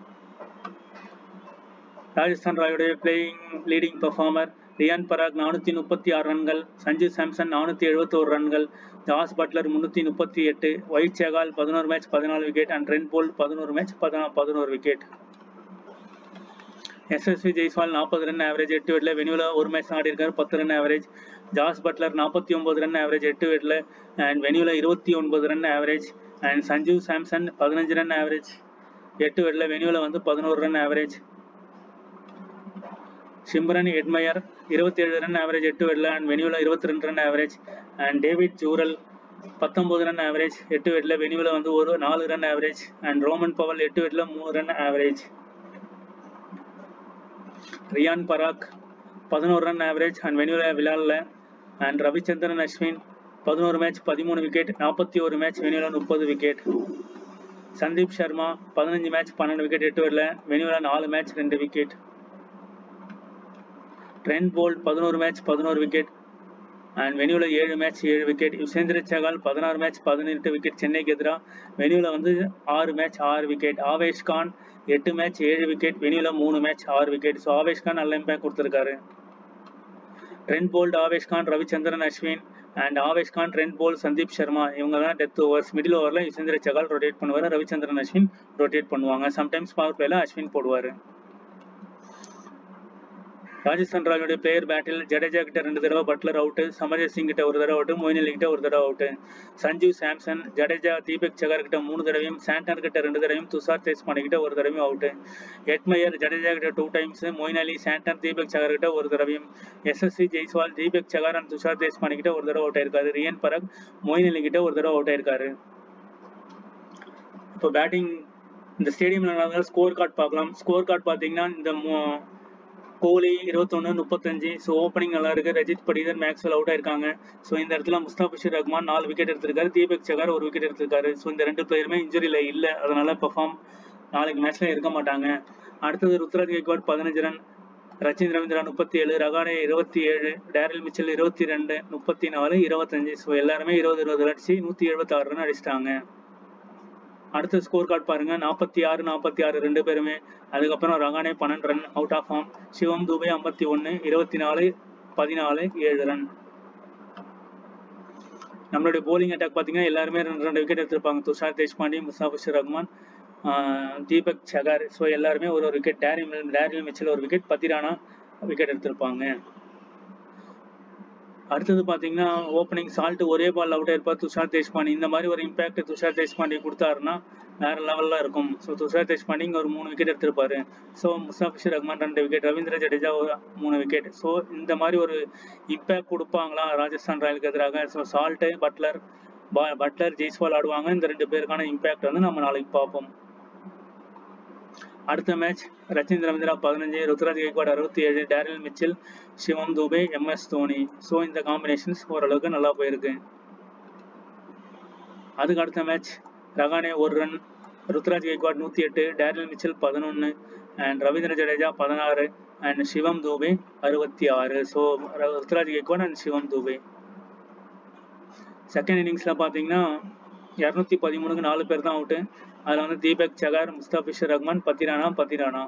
ராஜஸ்தான் ராயுடைய playing leading performer Riyan Parag நானூற்றி முப்பத்தி ஆறு ரன்கள் சஞ்சு சாம்சன் நானூற்றி எழுபத்தோரு ரன்கள் ஜாஸ் பட்லர் முந்நூற்றி முப்பத்தி எட்டு ஒயிட் சகால் பதினோரு மேட்ச் பதினாலு விக்கெட் அண்ட் ட்ரெண்ட் போல்ட் பதினோரு மேட்ச் பதினா பதினோரு விக்கெட் எஸ்எஸ்வி ஜெய்ஸ்வால் நாற்பது ரன் ஆவரேஜ் எட்டு விடல வெனியூல ஒரு மேட்ச் ஆடி இருக்காரு பத்து ரன் ஆவரேஜ் ஜாஸ் பட்லர் நாற்பத்தி ஒன்பது ரன் ஆவரேஜ் எட்டு விடல அண்ட் வெனியூல இருபத்தி ஒன்பது run average and Sanjeev Samson பதினஞ்சு ரன் ஆவரேஜ் எட்டு விடல வெனியூல வந்து பதினோரு ரன் ஆவரேஜ் சிம்ரன் எட்மயர் இருபத்தி ஏழு ரன் ஆவரேஜ் எட்டு விடல அண்ட் வெனியூல இருபத்தி ரெண்டு run average and David Jurel பத்தொன்பது ரன் ஆவரேஜ் எட்டு விடல வெனியூல வந்து ஒரு நாலு run average and Rovman Powell எட்டு விடல மூணு ரன் ஆவரேஜ் ரியான் பராக் பதினோரு ரன் ஆவரேஜ் அண்ட் வெனியூல விளையாடல அண்ட் ரவிச்சந்திரன் அஸ்வின் பதினோரு மேட்ச் பதிமூணு விக்கெட் நாற்பத்தி ஒரு மேட்ச் வெனியூல முப்பது விக்கெட் சந்தீப் சர்மா பதினஞ்சு மேட்ச் பன்னெண்டு விக்கெட் எட்டு வரல வெனியூல நாலு மேட்ச் ரெண்டு விக்கெட் ட்ரெண்ட் போல்ட் பதினோரு மேட்ச் பதினோரு விக்கெட் அண்ட் வெனியூல ஏழு மேட்ச் ஏழு விக்கெட் யுசேந்திர சகால் பதினாறு மேட்ச் பதினெட்டு விக்கெட் சென்னைக்கு எதிராக வெனியூல வந்து ஆறு மேட்ச் ஆறு விக்கெட் ஆவேஷ் கான் எட்டு மேட்ச் ஏழு விக்கெட் வெனியூல மூணு மேட்ச் ஆறு விக்கெட் ஸோ ஆவேஷ் கான் நல்ல இம்பேக்ட் கொடுத்துருக்காரு Trent Boult Avesh Khan Ravichandran Ashwin and Avesh Khan Trent Boult Sandeep Sharma இவங்க தான் டெத் ஓவர்ஸ் மிடில் ஓவரில் யுசேந்திர சகால் ரொட்டேட் பண்ணுவார் ரவிச்சந்திரன் அஸ்வின் ரொட்டேட் பண்ணுவாங்க சம்டைம்ஸ் பவர் பிளேல அஸ்வின் போடுவார் ராஜஸ்தான் ராயலுடைய பிளேயர் பேட்டில் ஜடேஜா கிட்ட ரெண்டு தடவை பட்லர் அவுட்டு சமர்ஜித் சிங் கிட்ட ஒரு தடவை அவுட்டு மொயின் அலி கிட்ட ஒரு தடவை அவுட்டு சஞ்சு சாம்சன் ஜடேஜா தீபக் சகர் கிட்ட மூணு தடவையும் சாண்டர் கிட்ட ரெண்டு தடவையும் துஷார் தேஷ்பாண்டே கிட்ட ஒரு தடவையும் அவுட்டு எட்மயர் ஜடேஜா கிட்ட two times Moeen Ali Santner Deepak Chahar கிட்ட ஒரு தடவையும் எஸ்எஸ்சி ஜெய்ஸ்வால் தீபக் சகர் அண்ட் துஷார் தேஷ்பாண்டே கிட்ட ஒரு தடவை அவுட் ஆயிருக்காரு ரியன் பரக் மொயின் அலி கிட்ட ஒரு தடவை அவுட் ஆயிருக்காரு இப்போ பேட்டிங் இந்த ஸ்டேடியம்ல நடந்த ஸ்கோர் கார்டு பார்க்கலாம் ஸ்கோர் கார்டு பார்த்தீங்கன்னா இந்த கோலி இருபத்தொன்று முப்பத்தஞ்சு ஸோ ஓப்பனிங் நல்லா இருக்கு ரஜித் படிதர் மேக்ஸ்வெல் அவுட் ஆயிருக்காங்க ஸோ இந்த இடத்துல முஸ்தாபிஷர் ரஹ்மான் நாலு விக்கெட் எடுத்திருக்காரு தீபக் சகார் ஒரு விக்கெட் எடுத்திருக்காரு ஸோ இந்த ரெண்டு பிளேயருமே இன்ஜுரியில் இல்லை அதனால பெர்ஃபார்ம் நாளைக்கு மேட்ச்ல இருக்க மாட்டாங்க அடுத்தது ருத்ராஜ் கேக்வாட் பதினஞ்சு ரன் ரச்சின் ரவீந்திரா முப்பத்தி ஏழு ரகானே இருபத்தி ஏழு டேரில் மிச்சல் இருபத்தி ரெண்டு முப்பத்தி நாலு இருபத்தஞ்சு ஸோ எல்லாருமே இருபது இருபது அடிச்சு நூற்றி எழுபத்தாறு ரன் அடிச்சிட்டாங்க அடுத்த ஸ்கோர் கார்டு பாருங்க நாற்பத்தி ஆறு நாற்பத்தி ஆறு ரெண்டு பேருமே அதுக்கப்புறம் ரகானே பன்னெண்டு run out of form Shivam Dube ஐம்பத்தி ஒன்று இருபத்தி நாலு பதினாலு ஏழு ரன் நம்மளுடைய போலிங் அட்டாக் பார்த்தீங்கன்னா எல்லாருமே ரெண்டு ரெண்டு விக்கெட் எடுத்திருப்பாங்க துஷார் தேஷ்பாண்டி முஸ்தாபிஷர் ரஹ்மான் தீபக் சகார் ஸோ எல்லாருமே ஒரு ஒரு விக்கெட் டேரி டேரில் மிச்சில் ஒரு விக்கெட் பத்திரானா விக்கெட் எடுத்திருப்பாங்க அடுத்தது பார்த்தீங்கன்னா ஓப்பனிங் சால்ட் ஒரே பால் அவுட் ஆயிருப்பார் துஷார் தேஷ்பாண்டி இந்த மாதிரி ஒரு இம்பாக்ட் துஷார் தேஷ்பாண்டி கொடுத்தாருன்னா வேற லெவலில் இருக்கும் ஸோ துஷார் தேஷ்பாண்டி இங்கே ஒரு மூணு விக்கெட் எடுத்திருப்பாரு ஸோ முஸ்தாபிஷர் ரஹ்மான் ரெண்டு விக்கெட் ரவீந்திர ஜடேஜா ஒரு மூணு விக்கெட் ஸோ இந்த மாதிரி ஒரு இம்பேக்ட் கொடுப்பாங்களா ராஜஸ்தான் ராயலுக்கு எதிராக so Salt Buttler Buttler Jaiswal ஆடுவாங்க இந்த ரெண்டு பேருக்கான இம்பேக்ட் வந்து நம்ம நாளைக்கு பார்ப்போம் அடுத்த மேட்ச் ரச்சின் ரவீந்திரா பதினஞ்சு ருத்ராஜ் கைக்வாட் அறுபத்தி ஏழு Daryl Mitchell Shivam Dube MS Dhoni so இந்த காம்பினேஷன்ஸ் ஓரளவுக்கு நல்லா போயிருக்கு அதுக்கு அடுத்த மேட்ச் ரகானே ஒரு ரன் ருத்ராஜ் கைக்வாட் நூற்றி எட்டு டேரில் மிச்சில் பதினொன்று அண்ட் ரவீந்திர ஜடேஜா பதினாறு அண்ட் சிவம் தூபே அறுபத்தி ஆறு so Ruturaj Gaikwad and Shivam Dube second இன்னிங்ஸில் பார்த்தீங்கன்னா இரநூத்தி பதிமூணுக்கு நாலு பேர் தான் அவுட்டு அதில் வந்து தீபக் சகார் முஸ்தாபிஷர் ரஹ்மான் பத்திரானா பத்திரானா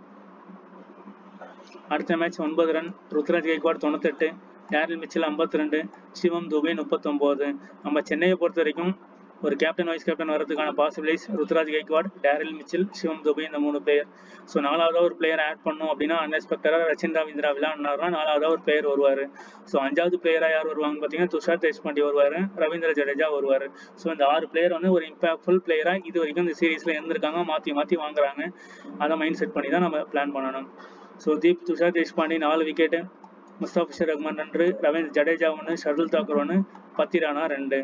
அடுத்த மேட்ச் ஒன்பது ரன் ருத்ராஜ் கைக்வாட் தொண்ணூத்தெட்டு டேரில் மிச்சில் ஐம்பத்தி ரெண்டு சிவம் துபே முப்பத்தொம்போது நம்ம சென்னையை பொறுத்த வரைக்கும் ஒரு கேப்டன் வைஸ் கேப்டன் வரதுக்கான possibilities Ruturaj Gaikwad Daryl Mitchell Shivam Dube இந்த மூணு பிளேயர் ஸோ நாலாவதாக ஒரு பிளேயர் ஆட் பண்ணோம் அப்படின்னா அன்எக்ஸ்பெக்டடாக ரச்சின் ரவீந்திரா விளையாடினார்னா நாலாவதாக ஒரு பிளேயர் வருவார் ஸோ அஞ்சாவது பிளேயராக யார் வருவாங்க பார்த்தீங்கன்னா துஷார் தேஷ்பாண்டி வருவார் ரவீந்திர ஜடேஜா வருவார் ஸோ இந்த ஆறு பிளேயர் வந்து ஒரு இம்பாக்ட்ஃபுல் பிளேயராக இது வரைக்கும் இந்த சீரீஸில் இருந்திருக்காங்க மாற்றி மாற்றி வாங்குறாங்க அதை மைண்ட் செட் பண்ணி தான் நம்ம பிளான் பண்ணணும் ஸோ தீப் துஷார் தேஷ்பாண்டி நாலு விக்கெட்டு முஸ்தாபிஷர் ரஹ்மான் ரெண்டு ரவீந்திர ஜடேஜா ஒன்று ஷர்துல் தாக்கூர் ஒன்று பத்திரானா ரெண்டு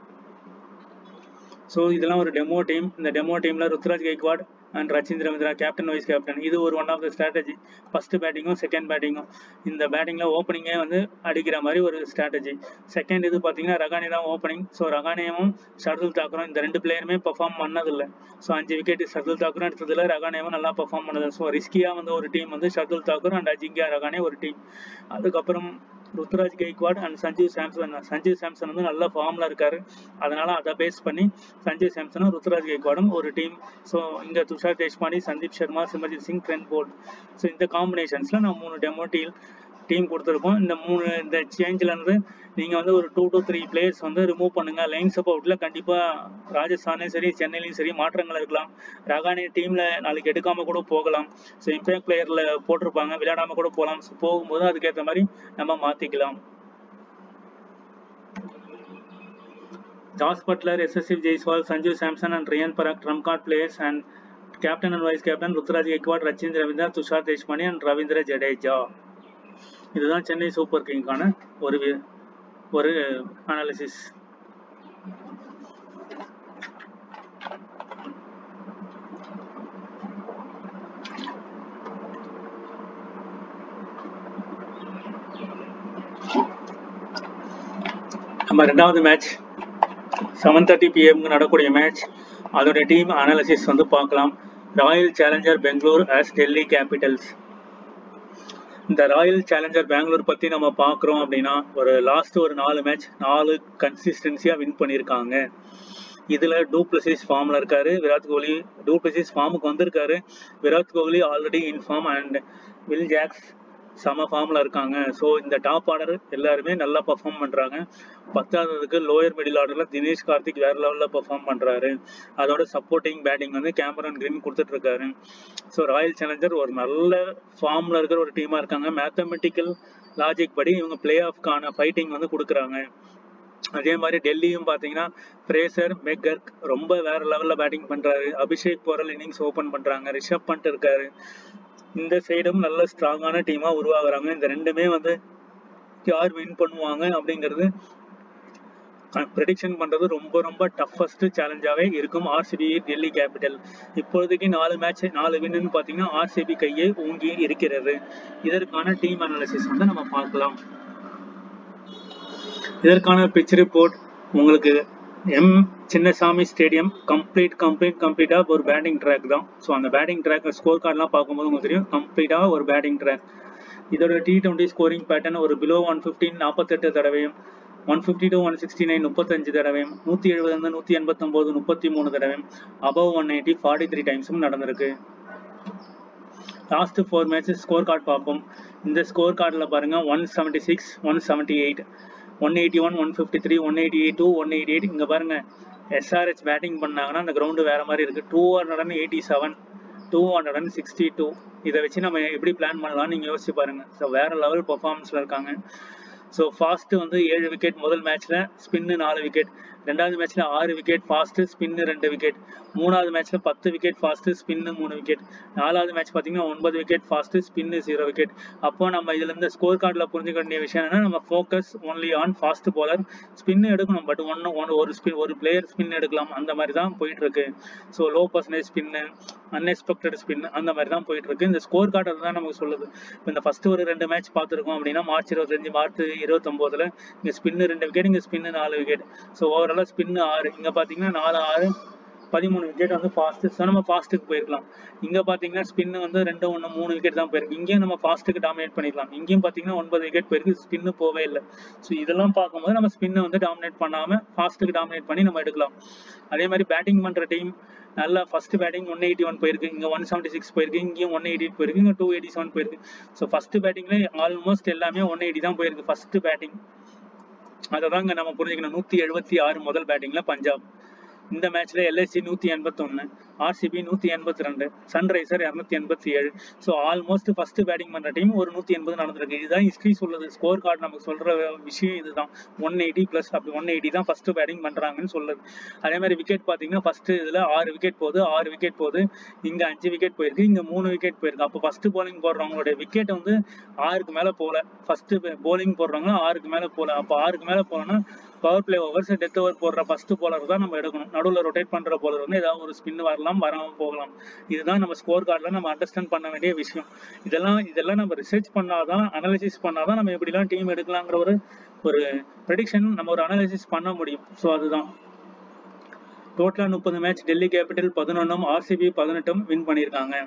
ஸோ இதெல்லாம் ஒரு டெமோ டீம் இந்த டெமோ டீமில் Ruturaj Gaikwad and Rachin Ravindra captain vice captain இது ஒரு one of the strategy first பேட்டிங்கும் செகண்ட் பேட்டிங்கும் இந்த பேட்டிங்கில் ஓப்பனிங்கே வந்து அடிக்கிற மாதிரி ஒரு ஸ்ட்ராட்டஜி செகண்ட் இது பார்த்தீங்கன்னா ரகானி தான் ஓப்பனிங் ஸோ ரகானேவும் ஷர்துல் தாக்கரும் இந்த ரெண்டு பிளேயருமே பெர்ஃபார்ம் பண்ணதில்லை ஸோ அஞ்சு விக்கெட் ஷர்துல் தாக்கூரும் எடுத்ததில் ரகானேவும் நல்லா பெர்ஃபார்ம் பண்ணது ஸோ ரிஸ்கியாக வந்து ஒரு டீம் வந்து ஷர்துல் தாக்கூர் அண்ட் அஜிங்கியா ரகானே ஒரு டீம் அதுக்கப்புறம் ருத்ராஜ் கைக்வாட் அண்ட் சஞ்சீவ் சாம்சன் சஞ்சீவ் சாம்சன் வந்து நல்ல ஃபார்மில் இருக்காரு அதனால அதை பேஸ் பண்ணி சஞ்சீவ் சாம்சனும் ருத்ராஜ் கைக்வாடும் ஒரு டீம் ஸோ இங்கே Tushar Deshpande Sandeep Sharma Simarjeet Singh Trent Boult so இந்த காம்பினேஷன்ஸில் நான் மூணு டெமோ டீம் டீம் கொடுத்துருக்கோம் இந்த மூணு இந்த சேஞ்சில் இருந்து நீங்கள் வந்து ஒரு டூ டு த்ரீ பிளேயர்ஸ் வந்து ரிமூவ் பண்ணுங்க லைன் சப்போர்ட்டில் கண்டிப்பாக ராஜஸ்தானையும் சரி சென்னையிலையும் சரி மாற்றங்கள் இருக்கலாம் ரகானி டீமில் நாளைக்கு எடுக்காமல் கூட போகலாம் ஸோ இம்பேக்ட் பிளேயரில் போட்டிருப்பாங்க விளையாடாமல் கூட போகலாம் ஸோ போகும்போது அதுக்கேற்ற மாதிரி நம்ம மாற்றிக்கலாம் ஜாஸ் பட்லர் எஸ்எஸ்எஃப் Jaiswal Sanjeev Samson and Riyan Parag trump card players and captain and vice captain Ruturaj Gaikwad Rachin Ravindra Tushar Deshpande and Ravindra Jadeja இதுதான் சென்னை சூப்பர் கிங்கான ஒரு ஒரு அனாலிசிஸ் நம்ம ரெண்டாவது மேட்ச் செவன் தேர்ட்டி பிஎம்க்கு நடக்கூடிய மேட்ச் அதோடைய டீம் அனாலிசிஸ் வந்து பார்க்கலாம் ராயல் சேலஞ்சர் பெங்களூர் ஆஸ் டெல்லி கேபிட்டல்ஸ் இந்த ராயல் சேலஞ்சர் பெங்களூர் பற்றி நம்ம பார்க்குறோம் அப்படின்னா ஒரு லாஸ்ட் ஒரு நாலு மேட்ச் நாலு கன்சிஸ்டன்சியாக வின் பண்ணியிருக்காங்க இதில் டூப்ளசிஸ் ஃபார்மில் இருக்காரு விராட் கோலி டூப்ளசிஸ் ஃபார்முக்கு வந்திருக்காரு Virat Kohli already in form and Will Jacks செம ஃபார்மில் இருக்காங்க ஸோ இந்த டாப் ஆர்டர் எல்லாருமே நல்லா பர்ஃபார்ம் பண்ணுறாங்க பத்தாவதுக்கு லோயர் மிடில் ஆர்டரில் தினேஷ் கார்த்திக் வேறு லெவலில் பர்ஃபார்ம் பண்ணுறாரு அதோட சப்போர்ட்டிங் பேட்டிங் வந்து கேமரன் கிரீன் கொடுத்துட்ருக்காரு ஸோ ராயல் சேலஞ்சர் ஒரு நல்ல ஃபார்மில் இருக்கிற ஒரு டீமாக இருக்காங்க மேத்தமெட்டிக்கல் லாஜிக் படி இவங்க பிளே ஆஃப்கான ஃபைட்டிங் வந்து கொடுக்குறாங்க அதே மாதிரி டெல்லியும் பார்த்தீங்கன்னா ஃப்ரேசர் மெக்கர்க் ரொம்ப வேற லெவலில் பேட்டிங் பண்ணுறாரு அபிஷேக் போரல் இன்னிங்ஸ் ஓப்பன் பண்ணுறாங்க ரிஷப் பண்ட் இருக்காரு இந்த சைடும் நல்ல ஸ்ட்ராங்கான டீமாக உருவாகுறாங்க இந்த ரெண்டுமே வந்து யார் வின் பண்ணுவாங்க அப்படிங்கிறது ப்ரெடிக்ஷன் பண்ணுறது ரொம்ப ரொம்ப டஃபஸ்ட் சேலஞ்சாகவே இருக்கும் ஆர்சிபி டெல்லி கேபிட்டல் இப்பொழுதைக்கு நாலு மேட்ச் நாலு வின்னு பார்த்தீங்கன்னா ஆர்சிபி கையை ஓங்கி இருக்கிறது இதற்கான டீம் அனாலிசிஸ் வந்து நம்ம பார்க்கலாம் இதற்கான பிச் ரிப்போர்ட் உங்களுக்கு M Chinnaswamy stadium complete complete கம்ப்ளீட்டாக ஒரு பேட்டிங் ட்ராக் தான் ஸோ அந்த பேட்டிங் ட்ராக் ஸ்கோர் கார்டெலாம் பார்க்கும்போது உங்களுக்கு தெரியும் கம்ப்ளீட்டாக ஒரு பேட்டிங் ட்ராக் இதோட டி டுவெண்ட்டி ஸ்கோரிங் பேட்டர்ன் ஒரு பிலோ ஒன் ஃபிஃப்டின் நாற்பத்தெட்டு தடவையும் one fifty to one sixty nine முப்பத்தஞ்சு தடவையும் நூற்றி எழுபதுலேருந்து நூற்றி எண்பத்தொம்போது முப்பத்தி மூணு தடவையும் above one eighty forty three டைம்ஸும் நடந்திருக்கு last four matches score card பார்ப்போம் இந்த ஸ்கோர் கார்டில் பாருங்கள் one seventy six one seventy eight one eighty one one fifty three one eighty eight two one eighty eight இங்கே பாருங்கள் எஸ்ஆர்ஹெச் பேட்டிங் பண்ணாங்கன்னா அந்த கிரவுண்டு வேறு மாதிரி இருக்குது two hundred and eighty seven two hundred and sixty two இதை வச்சு நம்ம எப்படி பிளான் பண்ணலாம்னு நீங்கள் யோசிச்சு பாருங்கள் ஸோ வேறு லெவல் பர்ஃபார்மன்ஸில் இருக்காங்க ஸோ ஃபாஸ்ட்டு வந்து ஏழு விக்கெட் முதல் மேட்ச்சில் ஸ்பின்னு நாலு விக்கெட் ரெண்டாவது மேட்ச்ல ஆறு விக்கெட் ஃபாஸ்ட் ஸ்பின்னு ரெண்டு விக்கெட் மூணாவது மேட்ச்ல பத்து விக்கெட் ஃபாஸ்ட் ஸ்பின்னு மூணு விக்கெட் நாலாவது மேட்ச் பார்த்தீங்கன்னா ஒன்பது wicket fast spin zero wicket அப்போ நம்ம இதுல இருந்து ஸ்கோர் கார்டில் புரிஞ்சுக்க வேண்டிய விஷயம் என்னன்னா நம்ம focus only on fast bowler spin எடுக்கணும் பட் ஒன்று ஒன் ஒரு ஸ்பின் ஒரு பிளேயர் ஸ்பின் எடுக்கலாம் அந்த மாதிரி தான் போயிட்டு இருக்கு so low percentage spin unexpected spin அந்த மாதிரி தான் போயிட்டு இருக்கு இந்த ஸ்கோர் கார்டு தான் நமக்கு சொல்லுது இப்போ இந்த ஃபர்ஸ்ட் ஒரு ரெண்டு மேட்ச் பார்த்துருக்கோம் அப்படின்னா மார்ச் இருபத்தஞ்சு மார்ச் இருபத்தொம்போதுல இங்கே ஸ்பின்னு ரெண்டு விக்கெட் இங்கே ஸ்பின்னு நாலு விக்கெட் ஸோ ஓவராலாக ஸ்பின்னு ஆறு இங்கே பார்த்தீங்கன்னா நாலு ஆறு பதிமூணு விக்கெட் வந்து ஃபாஸ்ட் ஸோ நம்ம ஃபாஸ்ட்டுக்கு போயிருக்கலாம் இங்கே பார்த்தீங்கன்னா ஸ்பின்னு வந்து ரெண்டு ஒன்று மூணு விக்கெட் தான் போயிருக்கு இங்கேயும் நம்ம ஃபாஸ்ட்டுக்கு டாமினேட் பண்ணிடலாம் இங்கேயும் பார்த்தீங்கன்னா ஒன்பது விக்கெட் போயிருக்கு ஸ்பின்னு போவே இல்லை ஸோ இதெல்லாம் பார்க்கும்போது நம்ம ஸ்பின்னை வந்து டாமினேட் பண்ணாமல் ஃபாஸ்ட்டுக்கு டாமினேட் பண்ணி நம்ம எடுக்கலாம் அதே மாதிரி பேட்டிங் பண்ணுற டீம் நல்லா first batting one eighty one போயிருக்கு இங்கே ஒன் செவன்ட்டி சிக்ஸ் போயிருக்கு இங்கேயும் ஒன் எயிட்டி போயிருக்கு இங்கே டூ எயிட்டி செவன் போயிருக்கு ஸோ ஃபர்ஸ்ட் பேட்டிங்ல ஆல்மோஸ்ட் எல்லாமே ஒன் எயிட்டி தான் போயிருக்கு ஃபர்ஸ்ட் பேட்டிங் அதை தான் இங்கே நம்ம புரிஞ்சுக்கணும் நூற்றி எழுபத்தி ஆறு முதல் பேட்டிங்ல பஞ்சாப் இந்த மேட்ச்ல எல்ஐசி நூத்தி எண்பத்தொன்னு ஆர்சிபி நூத்தி எண்பத்தி ரெண்டு சன்ரைசர் இரநூத்தி எண்பத்தி ஏழு ஸோ ஆல்மோஸ்ட் ஃபர்ஸ்ட் பேட்டிங் பண்ற டீம் ஒரு நூத்தி எண்பது நடந்திருக்கு இதுதான் ஹிஸ்டரி சொல்லுது ஸ்கோர் கார்டு நமக்கு சொல்ற விஷயம் இதுதான் ஒன் எயிட்டி பிளஸ் அப்படி ஒன் எயிட்டி தான் ஃபர்ஸ்ட் பேட்டிங் பண்றாங்கன்னு சொல்லுது அதே மாதிரி விக்கெட் பாத்தீங்கன்னா ஃபர்ஸ்ட் இதுல ஆறு விக்கெட் போகுது ஆறு விக்கெட் போகுது இங்க அஞ்சு விக்கெட் போயிருக்கு இங்க மூணு விக்கெட் போயிருக்கு அப்போ ஃபர்ஸ்ட் bowling போடுறவங்களோட விக்கெட் வந்து ஆறுக்கு மேல போல ஃபர்ஸ்ட் bowling போடுறவங்க ஆறுக்கு மேல போல அப்போ ஆறுக்கு மேல போனா power play overs death over போடுற ஃபர்ஸ்ட் bowler தான் நம்ம எடுக்கணும் நடுவில் ரொட்டேட் பண்ற bowler வந்து ஏதாவது ஒரு ஸ்பின் வரலாம் வராம போகலாம் இதுதான் நம்ம ஸ்கோர் கார்டில் நம்ம அண்டர்ஸ்டாண்ட் பண்ண வேண்டிய விஷயம் இதெல்லாம் இதெல்லாம் நம்ம ரிசர்ச் பண்ணாதான் அனலிசிஸ் பண்ணாதான் நம்ம எப்படிலாம் டீம் எடுக்கலாங்கிற ஒரு ஒரு ப்ரெடிக்ஷன் நம்ம ஒரு அனலிசிஸ் பண்ண முடியும் ஸோ அதுதான் டோட்டலாக முப்பது மேட்ச் டெல்லி கேபிட்டல் பதினொன்றும் ஆர்சிபி பதினெட்டும் வின் பண்ணியிருக்காங்க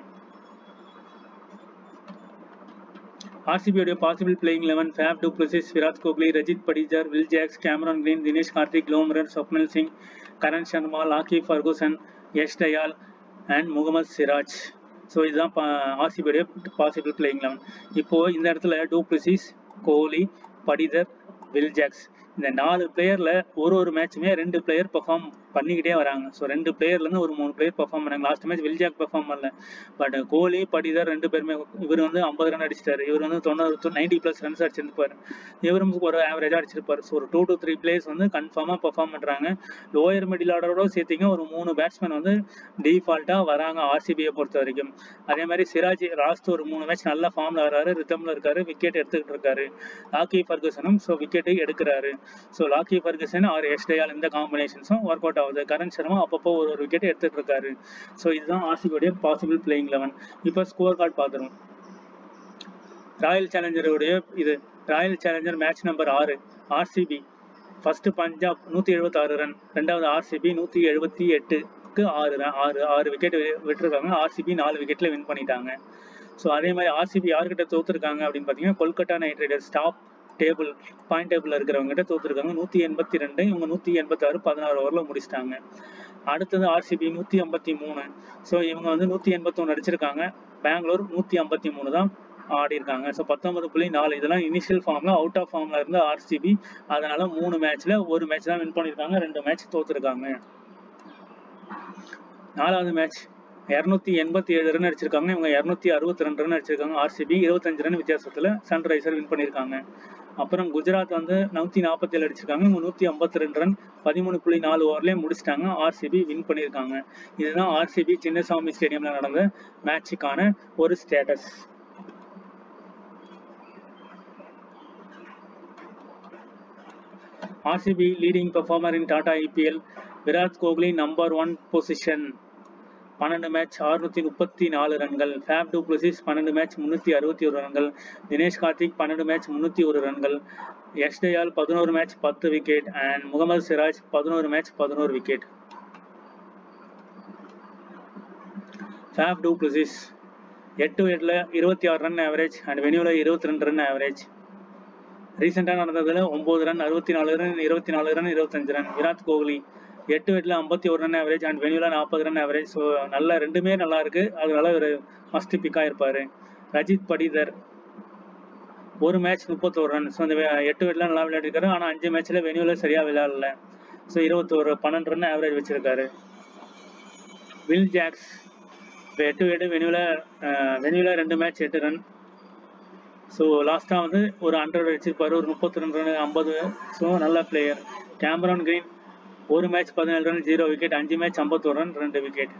ஆர்சிபியோடைய possible playing eleven Faf du Plessis Virat Kohli Rajat Patidar Will Jacks Cameron Green Dinesh Karthik Lomror Swapnil Singh Karn Sharma Lockie Ferguson Yash Dayal and Mohammed Siraj so இதுதான் ஆர்சிபியோடைய பாசிபிள் பிளேயிங் லெவன் இப்போ இந்த இடத்துல du Plessis Kohli Patidar Will Jacks இந்த நாலு பிளேயர்ல ஒரு ஒரு மேட்சுமே ரெண்டு பிளேயர் பெர்ஃபார்ம் பண்ணிக்கிட்டே வராங்க ஸோ ரெண்டு பிளேயர்ல இருந்து ஒரு மூணு பிளேயர் பெர்ஃபார்ம் பண்ணாங்க லாஸ்ட் மேட்ச் வில்ஜாக் பெர்ஃபார்ம் பண்ணல பட் கோலி படிதர் ரெண்டு பேருமே இவர் வந்து ஐம்பது ரன் அடிச்சிட்டாரு இவர் வந்து தொண்ணூறு நைன்டி பிளஸ் ரன்ஸ் அடிச்சிருப்பாரு இவரும் ஒரு ஆவரேஜா அடிச்சிருப்பாரு ஸோ ஒரு டூ டு த்ரீ பிளேயர்ஸ் வந்து கன்ஃபார்மா பெர்ஃபார்ம் பண்றாங்க லோயர் மிடில் ஆர்டரோட சேர்த்திங்க ஒரு மூணு பேட்ஸ்மேன் வந்து டிஃபால்ட்டா வராங்க ஆர்சிபியை பொறுத்த வரைக்கும் அதே மாதிரி சிராஜ் லாஸ்ட் ஒரு மூணு மேட்ச் நல்ல ஃபார்ம்ல வராரு ரித்தம்ல இருக்காரு விக்கெட் எடுத்துக்கிட்டு இருக்காரு லாக்கி ஃபர்கூசனும் ஸோ விக்கெட்டை எடுக்கிறாரு so Lockie Ferguson or Yash Dayal இந்த காம்பினேஷன்ஸும் ஒர்க் அவுட் ஆகுது கரண் சர்மா அப்பப்போ ஒரு ஒரு விக்கெட் எடுத்துட்டு இருக்காரு ஸோ இதுதான் ஆர்சிபியோடைய பாசிபிள் பிளேயிங் லெவன் இப்போ ஸ்கோர் கார்டு பார்த்துருவோம் ராயல் சேலஞ்சருடைய இது ராயல் சேலஞ்சர் மேட்ச் நம்பர் ஆறு ஆர்சிபி ஃபர்ஸ்ட் பஞ்சாப் நூற்றி எழுபத்தாறு ரன் ரெண்டாவது ஆர்சிபி நூற்றி எழுபத்தி எட்டுக்கு ஆறு ரன் ஆறு ஆறு விக்கெட் விட்டுருக்காங்க ஆர்சிபி நாலு விக்கெட்ல வின் பண்ணிட்டாங்க ஸோ அதே மாதிரி ஆர்சிபி யார்கிட்ட தோத்துருக்காங்க அப்படின்னு பார்த்தீங்கன்னா Kolkata Knight Riders top table point table இருக்கிறவங்க கிட்ட தோத்துருக்காங்க நூற்றி எண்பத்தி ரெண்டு இவங்க நூற்றி எண்பத்தாறு பதினாறு ஓவரில் முடிச்சிட்டாங்க அடுத்தது ஆர்சிபி நூற்றி ஐம்பத்தி மூணு ஸோ இவங்க வந்து நூற்றி எண்பத்தொன்று அடிச்சிருக்காங்க பெங்களூர் நூற்றி ஐம்பத்தி மூணு தான் ஆடி இருக்காங்க ஸோ பத்தொன்பது புள்ளி நாலு இதெல்லாம் இனிஷியல் ஃபார்ம்ல அவுட் ஆஃப் ஃபார்ம்ல இருந்த ஆர்சிபி அதனால மூணு மேட்ச்ல ஒரு மேட்ச் தான் வின் பண்ணியிருக்காங்க ரெண்டு மேட்ச் தோத்துருக்காங்க நாலாவது மேட்ச் இரநூத்தி எண்பத்தி ஏழு ரன் அடிச்சிருக்காங்க இவங்க இரநூத்தி அறுபத்தி ரெண்டு ரன் அடிச்சிருக்காங்க ஆர்சிபி இருபத்தஞ்சு ரன் வித்தியாசத்துல சன்ரைசர் வின் பண்ணியிருக்காங்க அப்புறம் குஜராத் வந்து நூத்தி நாற்பத்தி ஏழு அடிச்சிருக்காங்க இவங்க நூத்தி ஐம்பத்தி ரெண்டு ரன் பதிமூணு புள்ளி நாலு ஓவர்லயே முடிச்சிட்டாங்க ஆர்சிபி வின் பண்ணியிருக்காங்க இதுதான் ஆர்சிபி சின்னசாமி ஸ்டேடியம்ல நடந்த மேட்சுக்கான ஒரு status RCB leading performer in Tata IPL Virat Kohli number one position பன்னெண்டு மேட்ச் அறுநூத்தி முப்பத்தி நாலு ரன்கள் ஃபேப் டூப்ளசிஸ் பன்னெண்டு மேட்ச் முன்னூத்தி அறுபத்தி ஒரு ரன்கள் தினேஷ் கார்த்திக் பன்னெண்டு மேட்ச் முன்னூத்தி ஒரு ரன்கள் யஷ் தயால் பதினோரு மேட்ச் பத்து விக்கெட் அண்ட் முகமது சிராஜ் பதினோரு மேட்ச் பதினோரு விக்கெட் ஃபேப் டூப்ளசிஸ் எட்டு எட்டில் இருபத்தி ஆறு ரன் ஆவரேஜ் அண்ட் வெனியூவில் இருபத்தி ரெண்டு ரன் ஆவரேஜ் ரீசெண்டாக நடந்ததில் ஒம்பது ரன் அறுபத்தி நாலு ரன் இருபத்தி நாலு ரன் இருபத்தஞ்சு ரன் விராட் கோஹ்லி எட்டு எட்டில் ஐம்பத்தி ஒரு ரன் ஆவரேஜ் அண்ட் வெனியூவில் நாற்பது ரன் ஆவரேஜ் ஸோ நல்ல ரெண்டுமே நல்லா இருக்கு அதனால ஒரு மஸ்ட் பிக்காக இருப்பார் ரஜித் படிதர் ஒரு மேட்ச் முப்பத்தோரு ரன் ஸோ அந்த எட்டு வெட்டில் நல்லா விளையாடிருக்காரு ஆனால் அஞ்சு மேட்ச்சில் வெனியூவில் சரியாக விளையாடல ஸோ இருபத்தோரு பன்னெண்டு ரன் ஆவரேஜ் வச்சிருக்காரு வில் ஜாக்ஸ் இப்போ எட்டு எட்டு வெனியூவில் வெனியூவில் ரெண்டு மேட்ச் எட்டு ரன் ஸோ லாஸ்ட்டாக வந்து ஒரு ஹண்ட்ரட் அடிச்சிருப்பாரு ஒரு முப்பத்தி ரெண்டு ரன் ஐம்பது ஸோ நல்ல பிளேயர் கேமரான் கிரீன் ஒரு மேட்ச் பதினேழு ரன் ஜீரோ விக்கெட் அஞ்சு மேட்ச் ஐம்பத்தோரு ரன் ரெண்டு விக்கெட்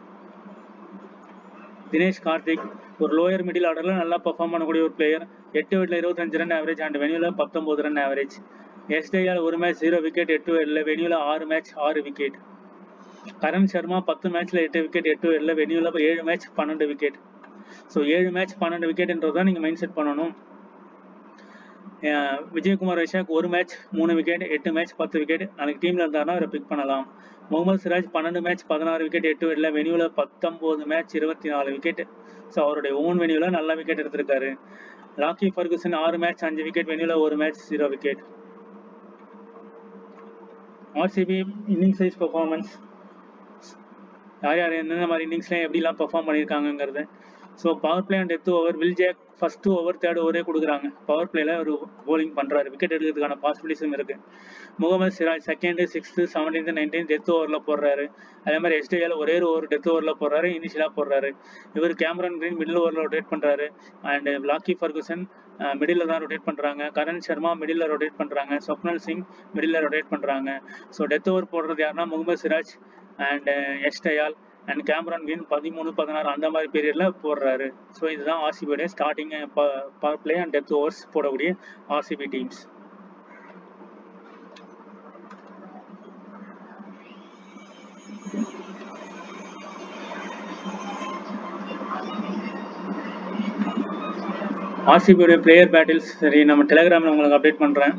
தினேஷ் கார்த்திக் ஒரு லோயர் மிடில் ஆர்டரில் நல்லா பர்ஃபார்ம் பண்ணக்கூடிய ஒரு பிளேயர் எட்டு விக்கெட்ல இருபத்தஞ்சு ரன் ஆவரேஜ் அண்ட் வெனியூல பத்தொன்பது ரன் ஆவரேஜ் எஸ்டேயால் ஒரு மேட்ச் ஜீரோ விக்கெட் எட்டு விக்கெட்ல வெனியூல ஆறு மேட்ச் ஆறு விக்கெட் கரண் சர்மா பத்து மேட்ச்ல எட்டு விக்கெட் எட்டு விக்கெட்ல வெனியூல ஏழு மேட்ச் பன்னெண்டு விக்கெட் ஸோ ஏழு மேட்ச் பன்னெண்டு விக்கெட்ன்றதான் நீங்கள் மைண்ட் செட் பண்ணணும் விஜயகுமார் வைஷாக் ஒரு மேட்ச் மூணு விக்கெட் எட்டு மேட்ச் பத்து விக்கெட் நாளைக்கு டீம்ல இருந்தாருன்னா அவரை பிக் பண்ணலாம் முகமது சிராஜ் பன்னெண்டு மேட்ச் பதினாறு விக்கெட் எட்டு விக்கெட்ல வெனியூல பத்தொன்பது மேட்ச் இருபத்தி நாலு விக்கெட் ஸோ அவருடைய ஓன் வெனியூல நல்ல விக்கெட் எடுத்திருக்காரு லாக்கி ஃபர்குசன் ஆறு மேட்ச் அஞ்சு விக்கெட் வெனியூல ஒரு match zero wicket RCB inning size performance யார் யார் எந்தெந்த மாதிரி இன்னிங்ஸ்லாம் எப்படிலாம் perform பண்ணியிருக்காங்கங்கிறது so power play and death over will Jack first over third ஓவரே கொடுக்குறாங்க பவர் பிளேல ஒரு போலிங் பண்ணுறாரு விக்கெட் எடுக்கிறதுக்கான பாசிபிலிட்டிஸும் இருக்கு Mohammed Siraj second sixth seventeenth nineteen death ஓவரில் போடுறாரு அதே மாதிரி எஸ்டிஏல ஒரே ஒரு ஓவர் டெத் ஓவரில் போடுறாரு இனிஷியலாக போடுறாரு இவர் கேமரன் கிரீன் மிடில் ஓவரில் ரொட்டேட் பண்ணுறாரு அண்ட் லாக்கி ஃபர்குசன் மிடில் தான் ரொட்டேட் பண்ணுறாங்க கரண் சர்மா மிடில் ரொட்டேட் பண்ணுறாங்க ஸ்வப்னல் சிங் மிடில் ரொட்டேட் பண்ணுறாங்க ஸோ டெத் ஓவர் போடுறது யாருன்னா Mohammed Siraj and எஸ்டயால் and Cameron green பதிமூணு பதினாறு அந்த மாதிரி பீரியட்ல போடுறாரு ஸோ இதுதான் ஆர்சிபியோடைய starting power play and death overs போடக்கூடிய ஆர்சிபி டீம்ஸ் ஆர்சிபியோடைய பிளேயர் பேட்டில்ஸ் சரி நம்ம டெலிகிராமில் உங்களுக்கு அப்டேட் பண்ணுறேன்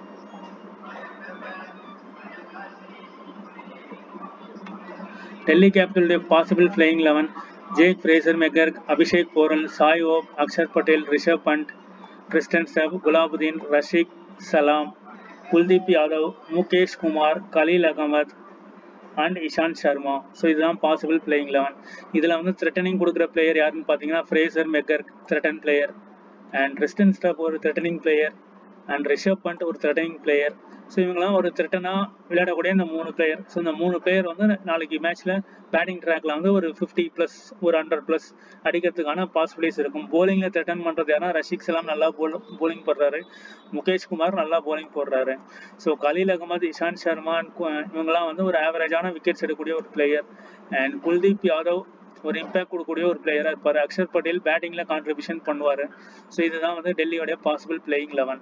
Delhi கேபிட்டலுடைய possible playing eleven Jake Fraser McGurk Abhishek Porel Shai Hope Axar Patel Rishabh Pant Tristan Stubbs Gulbadin Rasikh Salam Kuldeep Yadav Mukesh Kumar Khaleel Ahmed and Ishant Sharma so இதுதான் பாசிபிள் பிளேயிங் லெவன் இதில் வந்து த்ரெட்டனிங் கொடுக்குற பிளேயர் யாருன்னு பார்த்தீங்கன்னா Fraser McGurk threaten player and Tristan Stubbs ஒரு threatening player and Rishabh Pant ஒரு த்ரெட்டனிங் பிளேயர் ஸோ இவங்கெல்லாம் ஒரு த்ரெட்டனாக விளையாடக்கூடிய இந்த மூணு பிளேயர் ஸோ இந்த மூணு பிளேயர் வந்து நாளைக்கு மேட்ச்சில் பேட்டிங் ட்ராக்ல வந்து ஒரு ஃபிஃப்டி ப்ளஸ் ஒரு ஹண்ட்ரட் ப்ளஸ் அடிக்கிறதுக்கான பாசிபிலிட்டிஸ் இருக்கும் போலிங்கில் த்ரெட்டன் பண்ணுறது யாரா ரஷிக் சலாம் நல்லா போல் போலிங் போடுறாரு முகேஷ் குமார் நல்லா போலிங் போடுறாரு ஸோ கலீல் அகமது இஷாந்த் சர்மா இவங்கெல்லாம் வந்து ஒரு ஆவரேஜான விக்கெட்ஸ் எடுக்கக்கூடிய ஒரு பிளேயர் அண்ட் குல்தீப் யாதவ் ஒரு இம்பாக்ட் கொடுக்கக்கூடிய ஒரு பிளேயராக இருப்பார் அக்ஷர் பட்டேல் பேட்டிங்கில் கான்ட்ரிபியூஷன் பண்ணுவார் ஸோ இதுதான் வந்து டெல்லியோடைய பாசிபிள் பிளேயிங் லெவன்